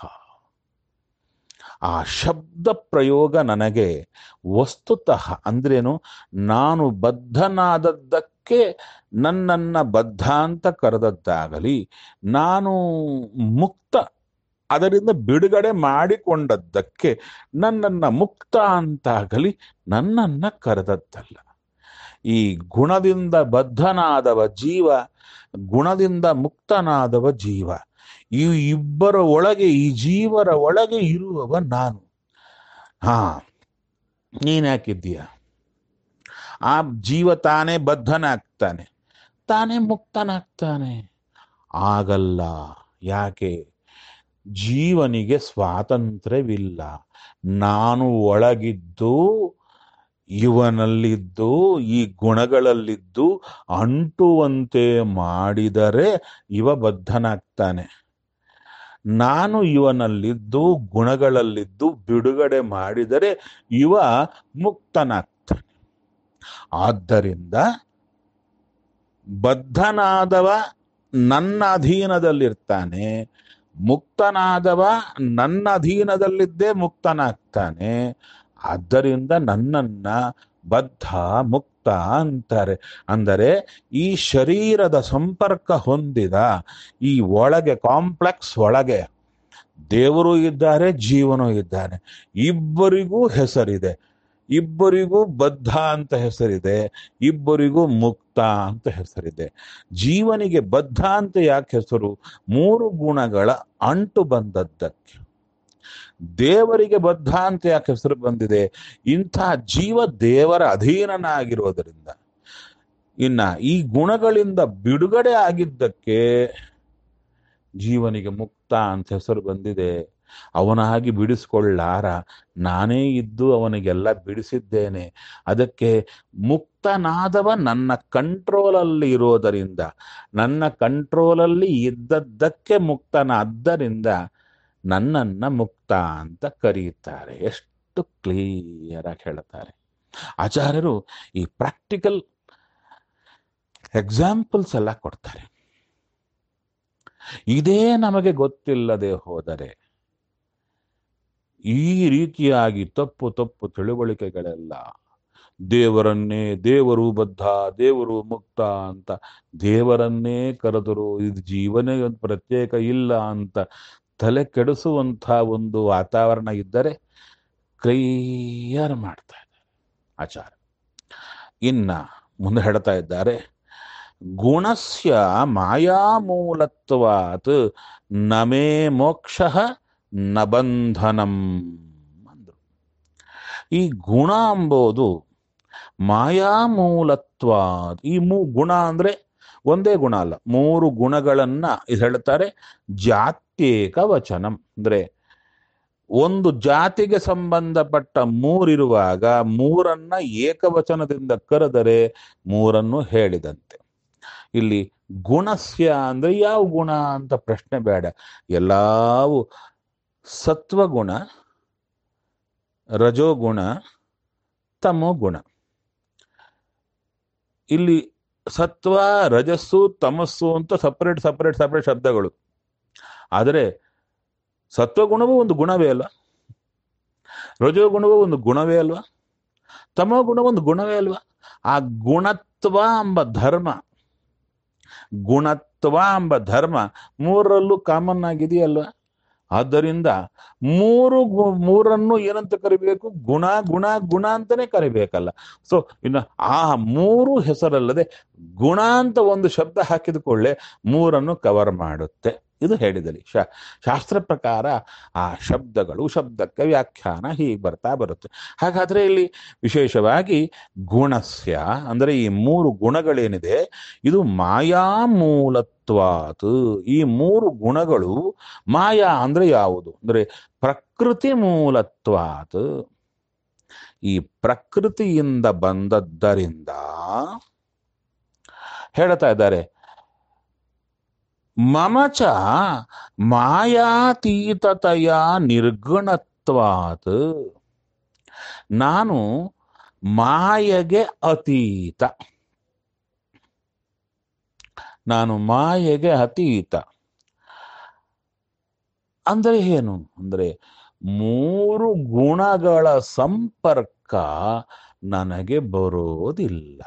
[SPEAKER 1] ಆ ಶಬ್ದ ಪ್ರಯೋಗ ನನಗೆ ವಸ್ತುತಃ ಅಂದ್ರೇನು ನಾನು ಬದ್ಧನಾದದ್ದಕ್ಕೆ ನನ್ನನ್ನ ಬದ್ಧ ಅಂತ ಕರೆದದ್ದಾಗಲಿ ನಾನು ಮುಕ್ತ ಅದರಿಂದ ಬಿಡುಗಡೆ ಮಾಡಿಕೊಂಡದ್ದಕ್ಕೆ ನನ್ನನ್ನ ಮುಕ್ತ ಅಂತಾಗಲಿ ನನ್ನನ್ನ ಕರೆದದ್ದಲ್ಲ ಈ ಗುಣದಿಂದ ಬದ್ಧನಾದವ ಜೀವ ಗುಣದಿಂದ ಮುಕ್ತನಾದವ ಜೀವ ಈ ಇಬ್ಬರ ಒಳಗೆ ಈ ಜೀವರ ಒಳಗೆ ಇರುವವ ನಾನು ಹಾ ನೀನ್ ಯಾಕಿದ್ದೀಯ ಆ ಜೀವ ತಾನೇ ಬದ್ಧನಾಗ್ತಾನೆ ತಾನೇ ಮುಕ್ತನಾಗ್ತಾನೆ ಆಗಲ್ಲ ಯಾಕೆ ಜೀವನಿಗೆ ಸ್ವಾತಂತ್ರ್ಯವಿಲ್ಲ ನಾನು ಒಳಗಿದ್ದು ಇವನಲ್ಲಿದ್ದು ಈ ಗುಣಗಳಲ್ಲಿದ್ದು ಅಂಟುವಂತೆ ಮಾಡಿದರೆ ಇವ ಬದ್ಧನಾಗ್ತಾನೆ ನಾನು ಇವನಲ್ಲಿದ್ದು ಗುಣಗಳಲ್ಲಿದ್ದು ಬಿಡುಗಡೆ ಮಾಡಿದರೆ ಇವ ಮುಕ್ತನಾಗ್ತಾನೆ ಆದ್ದರಿಂದ ಬದ್ಧನಾದವ ನನ್ನ ಅಧೀನದಲ್ಲಿರ್ತಾನೆ ಮುಕ್ತನಾದವ ನನ್ನ ಅಧೀನದಲ್ಲಿದ್ದೇ ಮುಕ್ತನಾಗ್ತಾನೆ ಆದ್ದರಿಂದ ನನ್ನನ್ನ ಬದ್ಧ ಮುಕ್ತ ಅಂತಾರೆ ಅಂದರೆ ಈ ಶರೀರದ ಸಂಪರ್ಕ ಹೊಂದಿದ ಈ ಒಳಗೆ ಕಾಂಪ್ಲೆಕ್ಸ್ ಒಳಗೆ ದೇವರು ಇದ್ದಾರೆ ಜೀವನೂ ಇದ್ದಾನೆ ಇಬ್ಬರಿಗೂ ಹೆಸರಿದೆ ಇಬ್ಬರಿಗೂ ಬದ್ಧ ಅಂತ ಹೆಸರಿದೆ ಇಬ್ಬರಿಗೂ ಮುಕ್ತ ಅಂತ ಹೆಸರಿದೆ ಜೀವನಿಗೆ ಬದ್ಧ ಅಂತ ಯಾಕೆ ಹೆಸರು ಮೂರು ಗುಣಗಳ ಅಂಟು ಬಂದದ್ದಕ್ಕೆ ದೇವರಿಗೆ ಬದ್ಧ ಅಂತ ಯಾಕೆ ಹೆಸರು ಬಂದಿದೆ ಇಂಥ ಜೀವ ದೇವರ ಅಧೀನನಾಗಿರೋದರಿಂದ ಇನ್ನ ಈ ಗುಣಗಳಿಂದ ಬಿಡುಗಡೆ ಆಗಿದ್ದಕ್ಕೆ ಜೀವನಿಗೆ ಮುಕ್ತ ಅಂತ ಹೆಸರು ಬಂದಿದೆ ಅವನಾಗಿ ಬಿಡಿಸ್ಕೊಳ್ಳಾರ ನಾನೇ ಇದ್ದು ಅವನಿಗೆಲ್ಲ ಬಿಡಿಸಿದ್ದೇನೆ ಅದಕ್ಕೆ ಮುಕ್ತನಾದವ ನನ್ನ ಕಂಟ್ರೋಲಲ್ಲಿ ಇರೋದರಿಂದ ನನ್ನ ಕಂಟ್ರೋಲಲ್ಲಿ ಇದ್ದದ್ದಕ್ಕೆ ಮುಕ್ತನಾದ್ದರಿಂದ ನನ್ನನ್ನ ಮುಕ್ತ ಅಂತ ಕರೆಯುತ್ತಾರೆ ಎಷ್ಟು ಕ್ಲಿಯರ್ ಆಗಿ ಹೇಳ್ತಾರೆ ಆಚಾರ್ಯರು ಈ ಪ್ರಾಕ್ಟಿಕಲ್ ಎಕ್ಸಾಂಪಲ್ಸ್ ಎಲ್ಲ ಕೊಡ್ತಾರೆ ಇದೇ ನಮಗೆ ಗೊತ್ತಿಲ್ಲದೆ ಹೋದರೆ ಈ ರೀತಿಯಾಗಿ ತಪ್ಪು ತಪ್ಪು ತಿಳುವಳಿಕೆಗಳೆಲ್ಲ ದೇವರನ್ನೇ ದೇವರು ಬದ್ಧ ದೇವರು ಮುಕ್ತ ಅಂತ ದೇವರನ್ನೇ ಕರೆದರು ಇದು ಜೀವನೇ ಒಂದು ಪ್ರತ್ಯೇಕ ಇಲ್ಲ ಅಂತ ತಲೆ ಕೆಡಿಸುವಂಥ ಒಂದು ವಾತಾವರಣ ಇದ್ದರೆ ಕ್ಲಿಯರ್ ಮಾಡ್ತಾ ಇದ್ದಾರೆ ಆಚಾರ ಇನ್ನ ಮುಂದೆ ಹೇಳ್ತಾ ಇದ್ದಾರೆ ಗುಣಸ್ಯ ಮಾಯಾಮೂಲತ್ವಾತ್ ನಮೇ ಮೋಕ್ಷ ನ ಬಂಧನಂ ಅಂದ್ರು ಈ ಗುಣ ಎಂಬುದು ಮಾಯಾಮೂಲತ್ವಾತ್ ಈ ಮೂ ಗುಣ ಅಂದ್ರೆ ಒಂದೇ ಗುಣ ಅಲ್ಲ ಮೂರು ಗುಣಗಳನ್ನ ಇದು ಹೇಳ್ತಾರೆ ಜಾತ್ಯೇಕ ವಚನಂ ಅಂದ್ರೆ ಒಂದು ಜಾತಿಗೆ ಸಂಬಂಧಪಟ್ಟ ಮೂರಿರುವಾಗ ಮೂರನ್ನ ಏಕವಚನದಿಂದ ಕರೆದರೆ ಮೂರನ್ನು ಹೇಳಿದಂತೆ ಇಲ್ಲಿ ಗುಣಸ್ಯ ಅಂದ್ರೆ ಯಾವ ಗುಣ ಅಂತ ಪ್ರಶ್ನೆ ಬೇಡ ಎಲ್ಲವೂ ಸತ್ವಗುಣ ರಜೋಗುಣ ತಮೋಗುಣ ಇಲ್ಲಿ ಸತ್ವ ರಜಸ್ಸು ತಮಸ್ಸು ಅಂತ ಸಪರೇಟ್ ಸಪರೇಟ್ ಸಪರೇಟ್ ಶಬ್ದಗಳು ಆದರೆ ಸತ್ವಗುಣವೂ ಒಂದು ಗುಣವೇ ಅಲ್ವಾ ರಜೋಗುಣವೂ ಒಂದು ಗುಣವೇ ಅಲ್ವಾ ತಮೋ ಗುಣ ಒಂದು ಗುಣವೇ ಅಲ್ವಾ ಆ ಗುಣತ್ವ ಎಂಬ ಧರ್ಮ ಗುಣತ್ವ ಎಂಬ ಧರ್ಮ ಮೂರರಲ್ಲೂ ಕಾಮನ್ ಆಗಿದೆಯಲ್ವಾ ಆದ್ದರಿಂದ ಮೂರು ಗು- ಮೂರನ್ನು ಏನಂತ ಕರಿಬೇಕು ಗುಣ ಗುಣ ಗುಣ ಅಂತಾನೆ ಕರಿಬೇಕಲ್ಲ ಸೊ ಇನ್ನು ಆ ಮೂರು ಹೆಸರಲ್ಲದೆ ಗುಣ ಅಂತ ಒಂದು ಶಬ್ದ ಹಾಕಿದ ಕೂಡಲೇ ಮೂರನ್ನು ಕವರ್ ಮಾಡುತ್ತೆ ಇದು ಹೇಳಿದಲ್ಲಿ ಶಾ ಶಾಸ್ತ್ರ ಪ್ರಕಾರ ಆ ಶಬ್ದಗಳು ಶಬ್ದಕ್ಕೆ ವ್ಯಾಖ್ಯಾನ ಹೀಗೆ ಬರ್ತಾ ಬರುತ್ತೆ ಹಾಗಾದ್ರೆ ಇಲ್ಲಿ ವಿಶೇಷವಾಗಿ ಗುಣಸ್ಯ ಅಂದ್ರೆ ಈ ಮೂರು ಗುಣಗಳೇನಿದೆ ಇದು ಮಾಯಾಮೂಲತ್ವಾತ್ ಈ ಮೂರು ಗುಣಗಳು ಮಾಯಾ ಅಂದ್ರೆ ಯಾವುದು ಅಂದ್ರೆ ಪ್ರಕೃತಿ ಮೂಲತ್ವಾತ್ ಈ ಪ್ರಕೃತಿಯಿಂದ ಬಂದದ್ದರಿಂದ ಹೇಳ್ತಾ ಇದ್ದಾರೆ ಮಮಚ ಮಾಯಾತೀತತೆಯ ನಿರ್ಗುಣತ್ವಾತ್ ನಾನು ಮಾಯೆಗೆ ಅತೀತ ನಾನು ಮಾಯೆಗೆ ಅತೀತ ಅಂದ್ರೆ ಏನು ಅಂದ್ರೆ ಮೂರು ಗುಣಗಳ ಸಂಪರ್ಕ ನನಗೆ ಬರೋದಿಲ್ಲ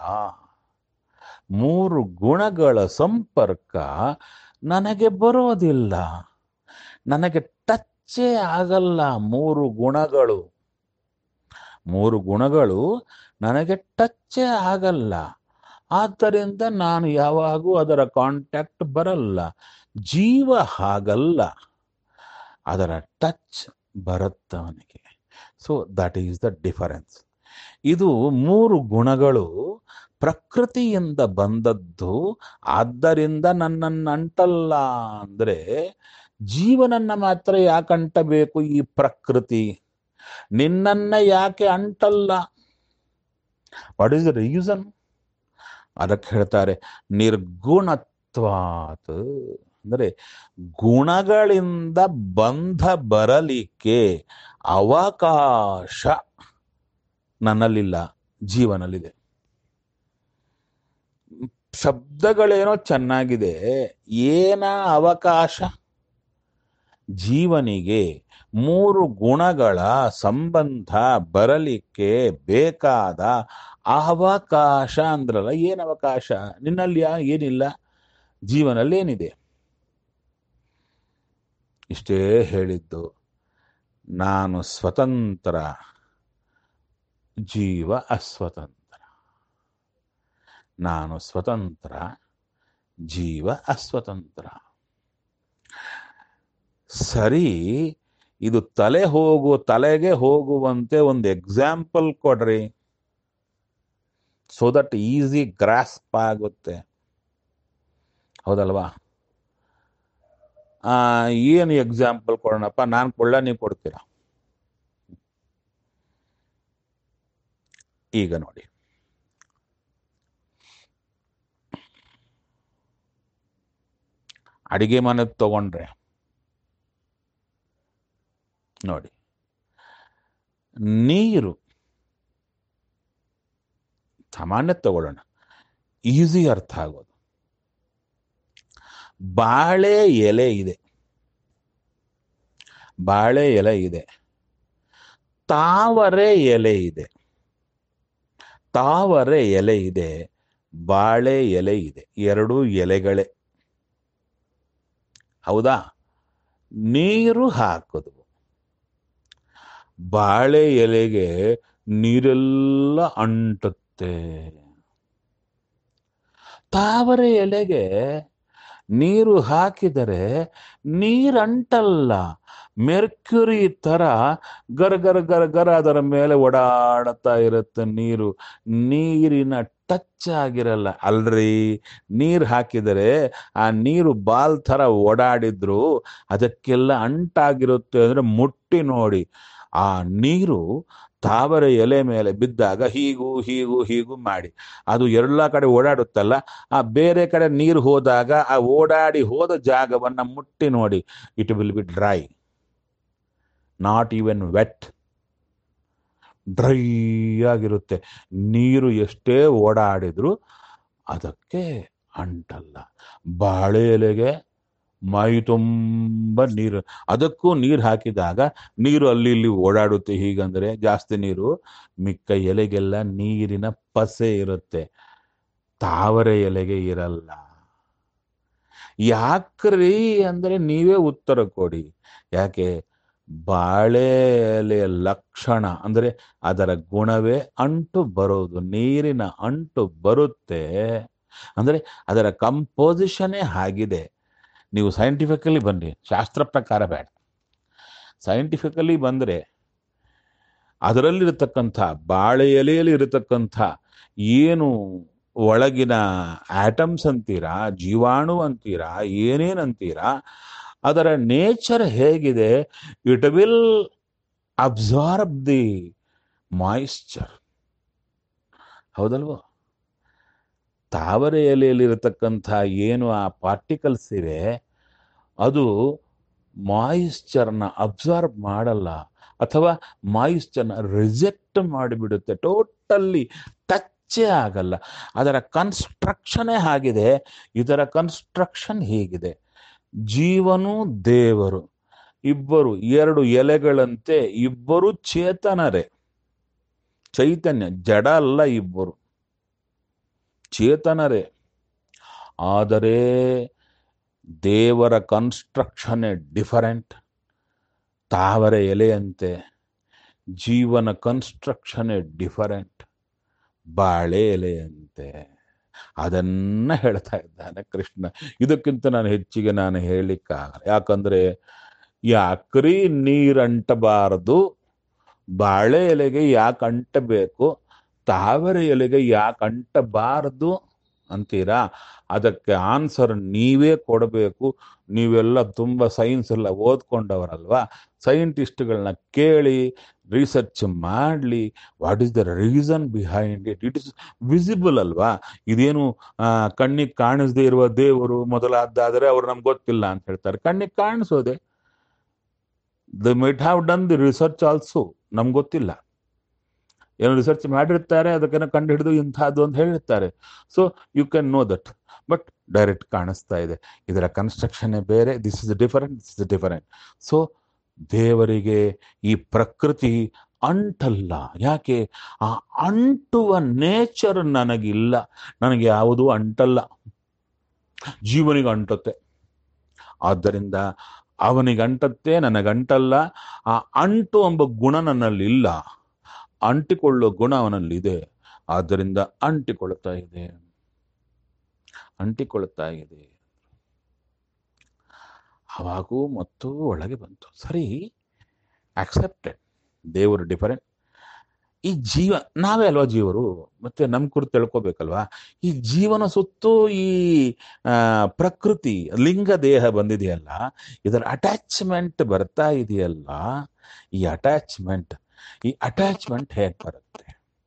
[SPEAKER 1] ಮೂರು ಗುಣಗಳ ಸಂಪರ್ಕ ನನಗೆ ಬರೋದಿಲ್ಲ ನನಗೆ ಟಚ್ಚೇ ಆಗಲ್ಲ ಮೂರು ಗುಣಗಳು ಮೂರು ಗುಣಗಳು ನನಗೆ ಟಚ್ಚೇ ಆಗಲ್ಲ ಆದ್ದರಿಂದ ನಾನು ಯಾವಾಗೂ ಅದರ ಕಾಂಟ್ಯಾಕ್ಟ್ ಬರಲ್ಲ ಜೀವ ಹಾಗಲ್ಲ ಅದರ ಟಚ್ ಬರುತ್ತವನಿಗೆ so that is the difference ಇದು ಮೂರು ಗುಣಗಳು ಪ್ರಕೃತಿಯಿಂದ ಬಂದದ್ದು ಆದ್ದರಿಂದ ನನ್ನನ್ನು ಅಂಟಲ್ಲ ಅಂದ್ರೆ ಜೀವನನ್ನ ಮಾತ್ರ ಯಾಕೆ ಅಂಟಬೇಕು ಈ ಪ್ರಕೃತಿ ನಿನ್ನನ್ನ ಯಾಕೆ ಅಂಟಲ್ಲ ವಾಟ್ ಈಸ್ ದ ರೀಸನ್ ಅದಕ್ಕೆ ಹೇಳ್ತಾರೆ ನಿರ್ಗುಣತ್ವಾತ್ ಅಂದರೆ ಗುಣಗಳಿಂದ ಬಂಧ ಬರಲಿಕ್ಕೆ ಅವಕಾಶ ನನ್ನಲ್ಲಿಲ್ಲ ಜೀವನಲ್ಲಿದೆ ಶಬ್ದಗಳೇನೋ ಚೆನ್ನಾಗಿದೆ ಏನ ಅವಕಾಶ ಜೀವನಿಗೆ ಮೂರು ಗುಣಗಳ ಸಂಬಂಧ ಬರಲಿಕ್ಕೆ ಬೇಕಾದ ಅವಕಾಶ ಅಂದ್ರಲ್ಲ ಏನು ಅವಕಾಶ ನಿನ್ನಲ್ಲಿ ಯಾ- ಏನಿಲ್ಲ ಜೀವನಲ್ಲಿ ಏನಿದೆ ಇಷ್ಟೇ ಹೇಳಿದ್ದು ನಾನು ಸ್ವತಂತ್ರ ಜೀವ ಅಸ್ವತಂತ್ರ ನಾನು ಸ್ವತಂತ್ರ ಜೀವ ಅಸ್ವತಂತ್ರ ಸರಿ ಇದು ತಲೆ ಹೋಗು ತಲೆಗೆ ಹೋಗುವಂತೆ ಒಂದು ಎಕ್ಸಾಂಪಲ್ ಕೊಡ್ರಿ ಸೊ ದಟ್ ಈಸಿ ಗ್ರಾಸ್ಪ್ ಆಗುತ್ತೆ ಹೌದಲ್ವಾ ಆ, ಏನು ಎಕ್ಸಾಂಪಲ್ ಕೊಡೋಣಪ್ಪ ನಾನು ಕೊಳ್ಳ ನೀವು ಕೊಡ್ತೀರಾ ಈಗ ನೋಡಿ ಅಡಿಗೆ ಮನೆ ತಗೊಂಡ್ರೆ ನೋಡಿ ನೀರು ಸಾಮಾನ್ಯ ತಗೊಳ್ಳೋಣ ಈಸಿ ಅರ್ಥ ಆಗೋದು ಬಾಳೆ ಎಲೆ ಇದೆ ಬಾಳೆ ಎಲೆ ಇದೆ ತಾವರೆ ಎಲೆ ಇದೆ ತಾವರೆ ಎಲೆ ಇದೆ ಬಾಳೆ ಎಲೆ ಇದೆ ಎರಡು ಎಲೆಗಳೇ ಹೌದಾ ನೀರು ಹಾಕುದು ಬಾಳೆ ಎಲೆಗೆ ನೀರೆಲ್ಲ ಅಂಟುತ್ತೆ ತಾವರೆ ಎಲೆಗೆ ನೀರು ಹಾಕಿದರೆ ನೀರಂಟಲ್ಲ ಮೆರ್ಕ್ಯುರಿ ತರ ಗರ ಗರ ಗರ ಗರ ಅದರ ಮೇಲೆ ಓಡಾಡುತ್ತಾ ಇರುತ್ತೆ ನೀರು ನೀರಿನ ಟಚ್ ಆಗಿರಲ್ಲ ಅಲ್ರಿ ನೀರು ಹಾಕಿದರೆ ಆ ನೀರು ಬಾಲ್ ತರ ಓಡಾಡಿದ್ರು ಅದಕ್ಕೆಲ್ಲ ಅಂಟಾಗಿರುತ್ತೆ ಅಂದ್ರೆ ಮುಟ್ಟಿ ನೋಡಿ ಆ ನೀರು ತಾವರೆ ಎಲೆ ಮೇಲೆ ಬಿದ್ದಾಗ ಹೀಗೂ ಹೀಗೂ ಹೀಗೂ ಮಾಡಿ ಅದು ಎಲ್ಲ ಕಡೆ ಓಡಾಡುತ್ತಲ್ಲ ಆ ಬೇರೆ ಕಡೆ ನೀರು ಹೋದಾಗ ಆ ಓಡಾಡಿ ಹೋದ ಜಾಗವನ್ನ ಮುಟ್ಟಿ ನೋಡಿ it will be dry not even wet dry ಆಗಿರುತ್ತೆ ನೀರು ಎಷ್ಟೇ ಓಡಾಡಿದ್ರು ಅದಕ್ಕೆ ಅಂಟಲ್ಲ ಬಾಳೆ ಎಲೆಗೆ ಮೈ ತುಂಬ ನೀರು ಅದಕ್ಕೂ ನೀರು ಹಾಕಿದಾಗ ನೀರು ಅಲ್ಲಿ ಇಲ್ಲಿ ಓಡಾಡುತ್ತೆ ಹೀಗಂದ್ರೆ ಜಾಸ್ತಿ ನೀರು ಮಿಕ್ಕ ಎಲೆಗೆಲ್ಲ ನೀರಿನ ಪಸೆ ಇರುತ್ತೆ ತಾವರೆ ಎಲೆಗೆ ಇರಲ್ಲ ಯಾಕ್ರಿ ಅಂದ್ರೆ ನೀವೇ ಉತ್ತರ ಕೊಡಿ ಯಾಕೆ ಬಾಳೆ ಎಲೆಯ ಲಕ್ಷಣ ಅಂದ್ರೆ ಅದರ ಗುಣವೇ ಅಂಟು ಬರೋದು ನೀರಿನ ಅಂಟು ಬರುತ್ತೆ ಅಂದ್ರೆ ಅದರ ಕಂಪೋಸಿಷನ್ನೇ ಆಗಿದೆ ನೀವು ಸೈಂಟಿಫಿಕಲಿ ಬನ್ನಿ ಶಾಸ್ತ್ರ ಪ್ರಕಾರ ಬೇಡ ಸೈಂಟಿಫಿಕಲಿ ಬಂದ್ರೆ ಅದರಲ್ಲಿರತಕ್ಕಂಥ ಬಾಳೆ ಎಲೆಯಲ್ಲಿ ಇರತಕ್ಕಂಥ ಏನು ಒಳಗಿನ ಆಟಮ್ಸ್ ಅಂತೀರಾ ಜೀವಾಣು ಅಂತೀರಾ ಏನೇನಂತೀರಾ ಅದರ ನೇಚರ್ ಹೇಗಿದೆ it will absorb the moisture ಹೌದಲ್ವೋ ತಾವರೆ ಎಲೆಯಲ್ಲಿರತಕ್ಕಂಥ ಏನು ಆ ಪಾರ್ಟಿಕಲ್ಸ್ ಇವೆ ಅದು ಮಾಯಿಶ್ಚರ್ನ ಅಬ್ಸಾರ್ಬ್ ಮಾಡಲ್ಲ ಅಥವಾ ಮಾಯಿಶ್ಚರ್ನ ರಿಜೆಕ್ಟ್ ಮಾಡಿಬಿಡುತ್ತೆ ಟೋಟಲ್ಲಿ ಟಚ್ಚೇ ಆಗಲ್ಲ ಅದರ ಕನ್ಸ್ಟ್ರಕ್ಷನೇ ಆಗಿದೆ ಇದರ ಕನ್ಸ್ಟ್ರಕ್ಷನ್ ಹೀಗಿದೆ ಜೀವನು ದೇವರು ಇಬ್ಬರು ಎರಡು ಎಲೆಗಳಂತೆ ಇಬ್ಬರು ಚೇತನರೇ ಚೈತನ್ಯ ಜಡ ಅಲ್ಲ ಇಬ್ಬರು ಚೇತನರೇ ಆದರೆ ದೇವರ ಕನ್ಸ್ಟ್ರಕ್ಷನ್ ಡಿಫರೆಂಟ್ ತಾವರೆ ಎಲೆಯಂತೆ ಜೀವನ ಕನ್ಸ್ಟ್ರಕ್ಷನ್ ಡಿಫರೆಂಟ್ ಬಾಳೆ ಎಲೆಯಂತೆ ಅದನ್ನ ಹೇಳ್ತಾ ಇದ್ದಾನೆ ಕೃಷ್ಣ ಇದಕ್ಕಿಂತ ನಾನು ಹೆಚ್ಚಿಗೆ ನಾನು ಹೇಳಲಿಕ್ಕಾಗಲ್ಲ ಯಾಕಂದ್ರೆ ಯಾಕ್ರಿ ನೀರಂಟಬಾರದು ಬಾಳೆ ಎಲೆಗೆ ಯಾಕೆ ಅಂಟಬೇಕು ತಾವರೆ ಎಲೆಗೆ ಯಾಕೆ ಅಂಟಬಾರದು ಅಂತೀರಾ ಅದಕ್ಕೆ ಆನ್ಸರ್ ನೀವೇ ಕೊಡಬೇಕು ನೀವೆಲ್ಲ ತುಂಬ ಸೈನ್ಸ್ ಎಲ್ಲ ಓದ್ಕೊಂಡವರಲ್ವಾ ಸೈಂಟಿಸ್ಟ್ಗಳನ್ನ ಕೇಳಿ ರಿಸರ್ಚ್ ಮಾಡಲಿ what is the reason behind it it is visible ಅಲ್ವಾ ಇದೇನು ಕಣ್ಣಿಗೆ ಕಾಣಿಸದೇ ಇರುವ ದೇವರು ಮೊದಲಾದ್ದಾದರೆ ಅವ್ರು ನಮ್ಗೆ ಗೊತ್ತಿಲ್ಲ ಅಂತ ಹೇಳ್ತಾರೆ ಕಣ್ಣಿಗೆ ಕಾಣಿಸೋದೆ they might have done the research also ನಮ್ಗೆ ಗೊತ್ತಿಲ್ಲ ಏನೋ ರಿಸರ್ಚ್ ಮಾಡಿರ್ತಾರೆ ಅದಕ್ಕೆನ ಕಂಡು ಹಿಡಿದು ಇಂಥದ್ದು ಅಂತ ಹೇಳಿರ್ತಾರೆ so you can know that but direct ಕಾಣಿಸ್ತಾ ಇದೆ ಇದರ ಕನ್ಸ್ಟ್ರಕ್ಷನ್ ಬೇರೆ this is different this is different so ದೇವರಿಗೆ ಈ ಪ್ರಕೃತಿ ಅಂಟಲ್ಲ ಯಾಕೆ ಆ ಅಂಟುವ ನೇಚರ್ ನನಗಿಲ್ಲ ನನಗೆ ಯಾವುದೂ ಅಂಟಲ್ಲ ಜೀವನಿಗೆ ಅಂಟುತ್ತೆ ಆದ್ದರಿಂದ ಅವನಿಗೆ ಅಂಟತ್ತೆ ನನಗಂಟಲ್ಲ ಆ ಅಂಟು ಎಂಬ ಗುಣ ನನ್ನಲ್ಲಿ ಇಲ್ಲ ಅಂಟಿಕೊಳ್ಳುವ ಗುಣ ಅವನಲ್ಲಿ ಇದೆ ಆದ್ದರಿಂದ ಅಂಟಿಕೊಳ್ಳುತ್ತಾ ಇದೆ ಅಂಟಿಕೊಳ್ಳುತ್ತಾ ಇದೆ ಅವಾಗೂ ಮತ್ತು ಒಳಗೆ ಬಂತು ಸರಿ ಅಕ್ಸೆಪ್ಟೆಡ್ ದೇವರು ಡಿಫರೆಂಟ್ ಈ ಜೀವ ನಾವೇ ಅಲ್ವಾ ಜೀವರು ಮತ್ತೆ ನಮ್ ಕುರಿತು ತಿಳ್ಕೊಬೇಕಲ್ವಾ ಈ ಜೀವನ ಸುತ್ತು ಈ ಆ, ಪ್ರಕೃತಿ ಲಿಂಗ ದೇಹ ಬಂದಿದೆಯಲ್ಲ ಇದರ ಅಟ್ಯಾಚ್ಮೆಂಟ್ ಬರ್ತಾ ಇದೆಯಲ್ಲ ಈ ಅಟ್ಯಾಚ್ಮೆಂಟ್ ಈ ಅಟ್ಯಾಚ್ಮೆಂಟ್ ಹೇಗೆ ಬರುತ್ತೆ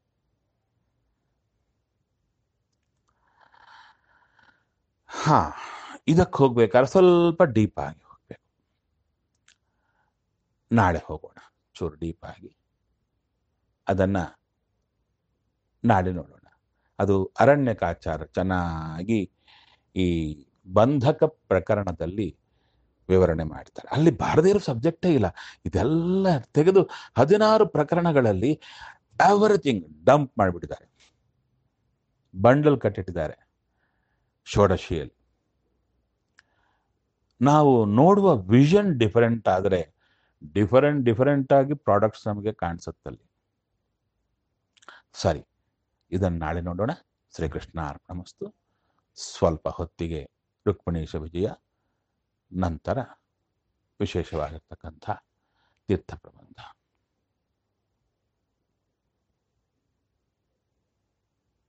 [SPEAKER 1] ಹಾ ಇದಕ್ಕೆ ಹೋಗ್ಬೇಕಾದ್ರೆ ಸ್ವಲ್ಪ ಡೀಪ್ ಆಗಿ ಹೋಗ್ಬೇಕು ನಾಳೆ ಹೋಗೋಣ ಚೂರು ಡೀಪ್ ಆಗಿ ಅದನ್ನ ನಾಳೆ ನೋಡೋಣ ಅದು ಅರಣ್ಯಕಾಚಾರ ಚೆನ್ನಾಗಿ ಈ ಬಂಧಕ ಪ್ರಕರಣದಲ್ಲಿ ವಿವರಣೆ ಮಾಡ್ತಾರೆ ಅಲ್ಲಿ ಬಾರದೇ ಇರೋ ಸಬ್ಜೆಕ್ಟೇ ಇಲ್ಲ ಇದೆಲ್ಲ ತೆಗೆದು ಹದಿನಾರು ಪ್ರಕರಣಗಳಲ್ಲಿ ಎವರಿಥಿಂಗ್ ಡಂಪ್ ಮಾಡಿಬಿಟ್ಟಿದ್ದಾರೆ ಬಂಡಲ್ ಕಟ್ಟಿಟ್ಟಿದ್ದಾರೆ ಷೋಡಶಿಯಲ್ಲಿ ನಾವು ನೋಡುವ ವಿಷನ್ ಡಿಫರೆಂಟ್ ಆದರೆ ಡಿಫರೆಂಟ್ ಡಿಫರೆಂಟ್ ಆಗಿ ಪ್ರಾಡಕ್ಟ್ಸ್ ನಮಗೆ ಕಾಣಿಸುತ್ತಲ್ಲಿ ಸರಿ ಇದನ್ನು ನಾಳೆ ನೋಡೋಣ ಶ್ರೀಕೃಷ್ಣ ಅರ್ಪಣಮಸ್ತು ಸ್ವಲ್ಪ ಹೊತ್ತಿಗೆ ರುಕ್ಮಿಣೀಶ ವಿಜಯ ನಂತರ ವಿಶೇಷವಾಗಿರ್ತಕ್ಕಂಥ ತೀರ್ಥ ಪ್ರಬಂಧ